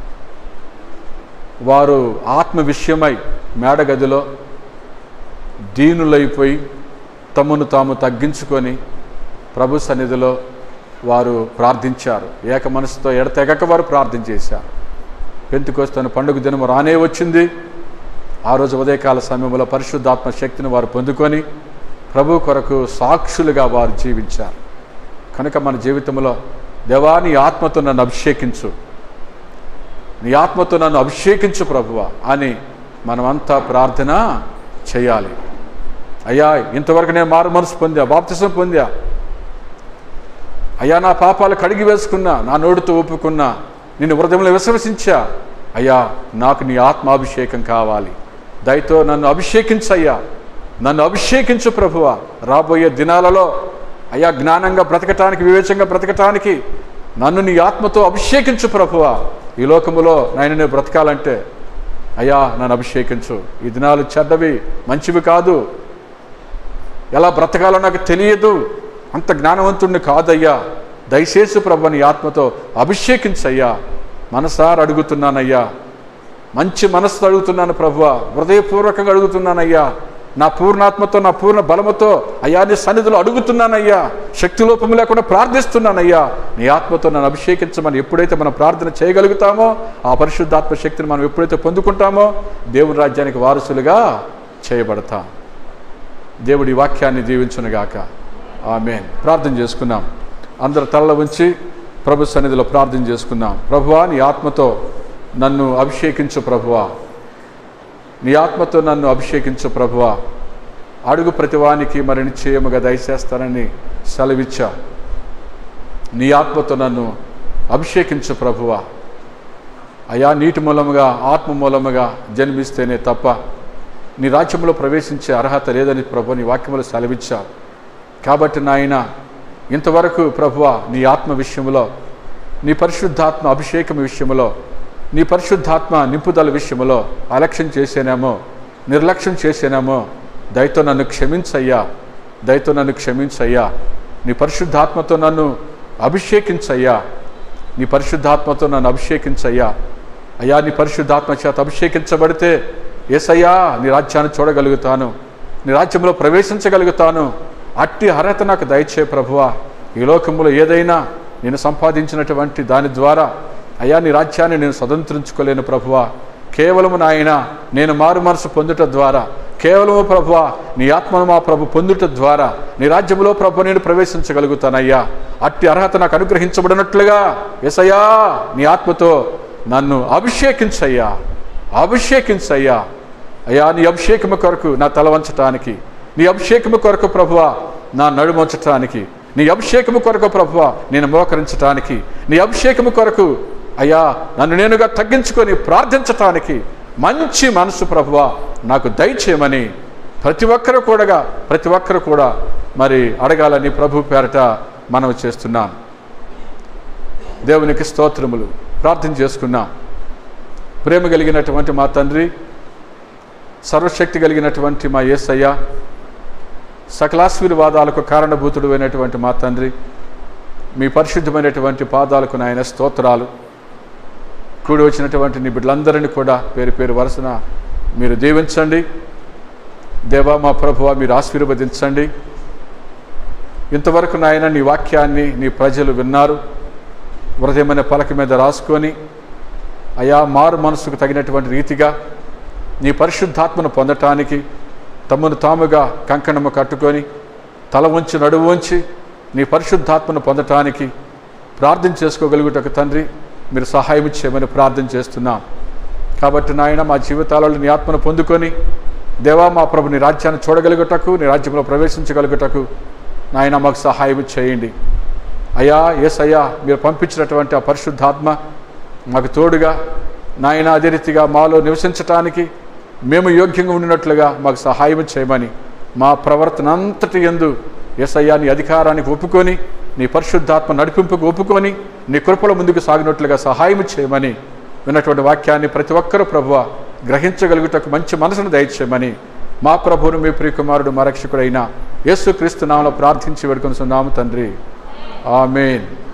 వారు ఆత్మ విషయమై మేడగదిలో దీనులైపోయి తమను తాము తగ్గించుకొని ప్రభు సన్నిధిలో వారు ప్రార్థించారు ఏక మనసుతో ఎడతెగక వారు ప్రార్థన చేశారు పెంతుకొస్తున్న పండుగ దినము రానే వచ్చింది ఆ రోజు ఉదయకాల సమయంలో పరిశుద్ధాత్మ శక్తిని వారు పొందుకొని ప్రభు కొరకు సాక్షులుగా వారు జీవించారు కనుక మన జీవితంలో దేవా నీ ఆత్మతో నన్ను అభిషేకించు నీ ఆత్మతో నన్ను అభిషేకించు ప్రభువ అని మనమంతా ప్రార్థన చేయాలి అయ్యా ఇంతవరకు నేను మారు మనసు పొందా బాప్తిసం పొందా అయ్యా నా పాపాలు కడిగి వేసుకున్నా నా నోటితో ఒప్పుకున్నా నిన్ను హృదయంలో విశ్వసించా అయ్యా నాకు నీ ఆత్మాభిషేకం కావాలి దయతో నన్ను అభిషేకించయ్యా నన్ను అభిషేకించు ప్రభువ రాబోయే దినాలలో అయ్యా జ్ఞానంగా బ్రతకటానికి వివేచంగా బ్రతకటానికి నన్ను నీ ఆత్మతో అభిషేకించు ప్రభువ ఈ లోకములో నాయన నేను బ్రతకాలంటే అయ్యా నన్ను అభిషేకించు ఈ దినాలు చెడ్డవి మంచివి కాదు ఎలా బ్రతకాలో నాకు తెలియదు అంత జ్ఞానవంతుడిని కాదయ్యా దయచేసి ప్రభు నీ ఆత్మతో అభిషేకించయ్యా మనసారా అడుగుతున్నానయ్యా మంచి మనసుతో అడుగుతున్నాను ప్రభువ హృదయపూర్వకంగా అడుగుతున్నానయ్యా నా పూర్ణాత్మతో నా పూర్ణ బలముతో అయ్యా నీ సన్నిధిలో అడుగుతున్నానయ్యా శక్తి లోపం లేకుండా ప్రార్థిస్తున్నానయ్యా నీ ఆత్మతో నన్ను అభిషేకించమని ఎప్పుడైతే మనం ప్రార్థన చేయగలుగుతామో ఆ పరిశుద్ధాత్మ శక్తిని మనం ఎప్పుడైతే పొందుకుంటామో దేవుని రాజ్యానికి వారసులుగా చేయబడతాం దేవుడి వాక్యాన్ని దీవించునుగాక ఆమెన్ ప్రార్థన చేసుకున్నాం అందరు తల్ల ఉంచి ప్రభు సన్నిధిలో ప్రార్థన చేసుకుందాం ప్రభువా నీ ఆత్మతో నన్ను అభిషేకించు ప్రభువా నీ ఆత్మతో నన్ను అభిషేకించు ప్రభువా అడుగు ప్రతివానికి మరి నిశ్చయముగా దయచేస్తానని సెలవిచ్చా నీ ఆత్మతో నన్ను అభిషేకించు ప్రభువా అయా నీటి మూలముగా ఆత్మ మూలముగా జన్మిస్తేనే తప్ప నీ రాజ్యంలో ప్రవేశించే అర్హత లేదని ప్రభు నీ వాక్యములు సెలవిచ్చా కాబట్టి నాయన ఇంతవరకు ప్రభువ నీ ఆత్మ విషయంలో నీ పరిశుద్ధాత్మ అభిషేకం విషయంలో నీ పరిశుద్ధాత్మ నింపుదల విషయంలో అలక్ష్యం చేసేనేమో నిర్లక్ష్యం చేసేనేమో దయతో నన్ను క్షమించయ్యా దయతో నన్ను క్షమించయ్యా నీ పరిశుద్ధాత్మతో నన్ను అభిషేకించయ్యా నీ పరిశుద్ధాత్మతో నన్ను అభిషేకించయ్యా అయ్యా నీ పరిశుద్ధాత్మ చేత అభిషేకించబడితే ఏసయ్యా నీ రాజ్యాన్ని చూడగలుగుతాను నీ రాజ్యంలో ప్రవేశించగలుగుతాను అట్టి అర్హత నాకు దయచే ప్రభువా ఈ లోకంలో ఏదైనా నేను సంపాదించినటువంటి దాని ద్వారా అయ్యా నీ రాజ్యాన్ని నేను స్వతంత్రించుకోలేను ప్రభువా కేవలము నాయన నేను మారు మనసు పొందుట ద్వారా కేవలము ప్రభువా నీ ఆత్మను మా ప్రభు పొందుట ద్వారా నీ రాజ్యంలో ప్రభు నేను ప్రవేశించగలుగుతానయ్యా అట్టి అర్హత నాకు అనుగ్రహించబడినట్లుగా ఎసయ్యా నీ ఆత్మతో నన్ను అభిషేకించయ్యా అభిషేకించయ్యా అయ్యా నీ అభిషేకము కొరకు నా తల వంచటానికి నీ అభిషేకము కొరకు ప్రభువ నా నడుమొంచటానికి నీ అభిషేకము కొరకు ప్రభువ నేను మోకరించటానికి నీ అభిషేకము కొరకు అయ్యా నన్ను నేనుగా తగ్గించుకొని ప్రార్థించటానికి మంచి మనసు ప్రభువ నాకు దయచేయమని ప్రతి ఒక్కరు కూడా ప్రతి ఒక్కరు కూడా మరి అడగాలని ప్రభు పేరట మనం చేస్తున్నాం దేవునికి స్తోత్రములు ప్రార్థన చేసుకున్నాం ప్రేమ కలిగినటువంటి మా తండ్రి సర్వశక్తి కలిగినటువంటి మా యేసయ్య సకలాశీర్వాదాలకు కారణభూతుడు అయినటువంటి మా తండ్రి మీ పరిశుద్ధమైనటువంటి పాదాలకు నాయన స్తోత్రాలు కూడి వచ్చినటువంటి నీ బిడ్డలందరినీ కూడా పేరు పేరు వరుసన మీరు దీవించండి దేవా మా ప్రభువ మీరు ఆశీర్వదించండి ఇంతవరకు నాయన నీ వాక్యాన్ని నీ ప్రజలు విన్నారు హృదయమైన పలక మీద రాసుకొని అయా మారు మనసుకు తగినటువంటి రీతిగా నీ పరిశుద్ధాత్మను పొందటానికి తమను తాముగా కంకణము కట్టుకొని తల ఉంచి నడువు ఉంచి నీ పరిశుద్ధాత్మను పొందటానికి ప్రార్థన చేసుకోగలుగుటకు తండ్రి మీరు సహాయం చేయమని ప్రార్థన చేస్తున్నాం కాబట్టి నాయన మా జీవితాలలో నీ ఆత్మను పొందుకొని దేవా మా ప్రభు నీ రాజ్యాన్ని చూడగలుగుటకు నీ రాజ్యంలో ప్రవేశించగలుగుటకు నాయన మాకు సహాయం చేయండి అయ్యా ఎస్ అయ్యా మీరు పంపించినటువంటి ఆ పరిశుద్ధాత్మ మాకు తోడుగా నాయన అదే రీతిగా మాలో నివసించటానికి మేము యోగ్యంగా ఉండినట్లుగా మాకు సహాయం చేయమని మా ప్రవర్తన అంతటి ఎందు ఎస్ఐయా నీ అధికారానికి ఒప్పుకొని నీ పరిశుద్ధాత్మ నడిపింపుకు ఒప్పుకొని నీ కృపల ముందుకు సాగినట్లుగా సహాయం చేయమని విన్నటువంటి వాక్యాన్ని ప్రతి ఒక్కరూ ప్రభువ గ్రహించగలుగుటకు మంచి మనసును దయచేయమని మా ప్రభువును మీ ప్రియకుమారుడు మా రక్షకుడైన యేసు క్రీస్తు నామలో ప్రార్థించి వేడుకొనిస్తున్నాము తండ్రి ఆమెన్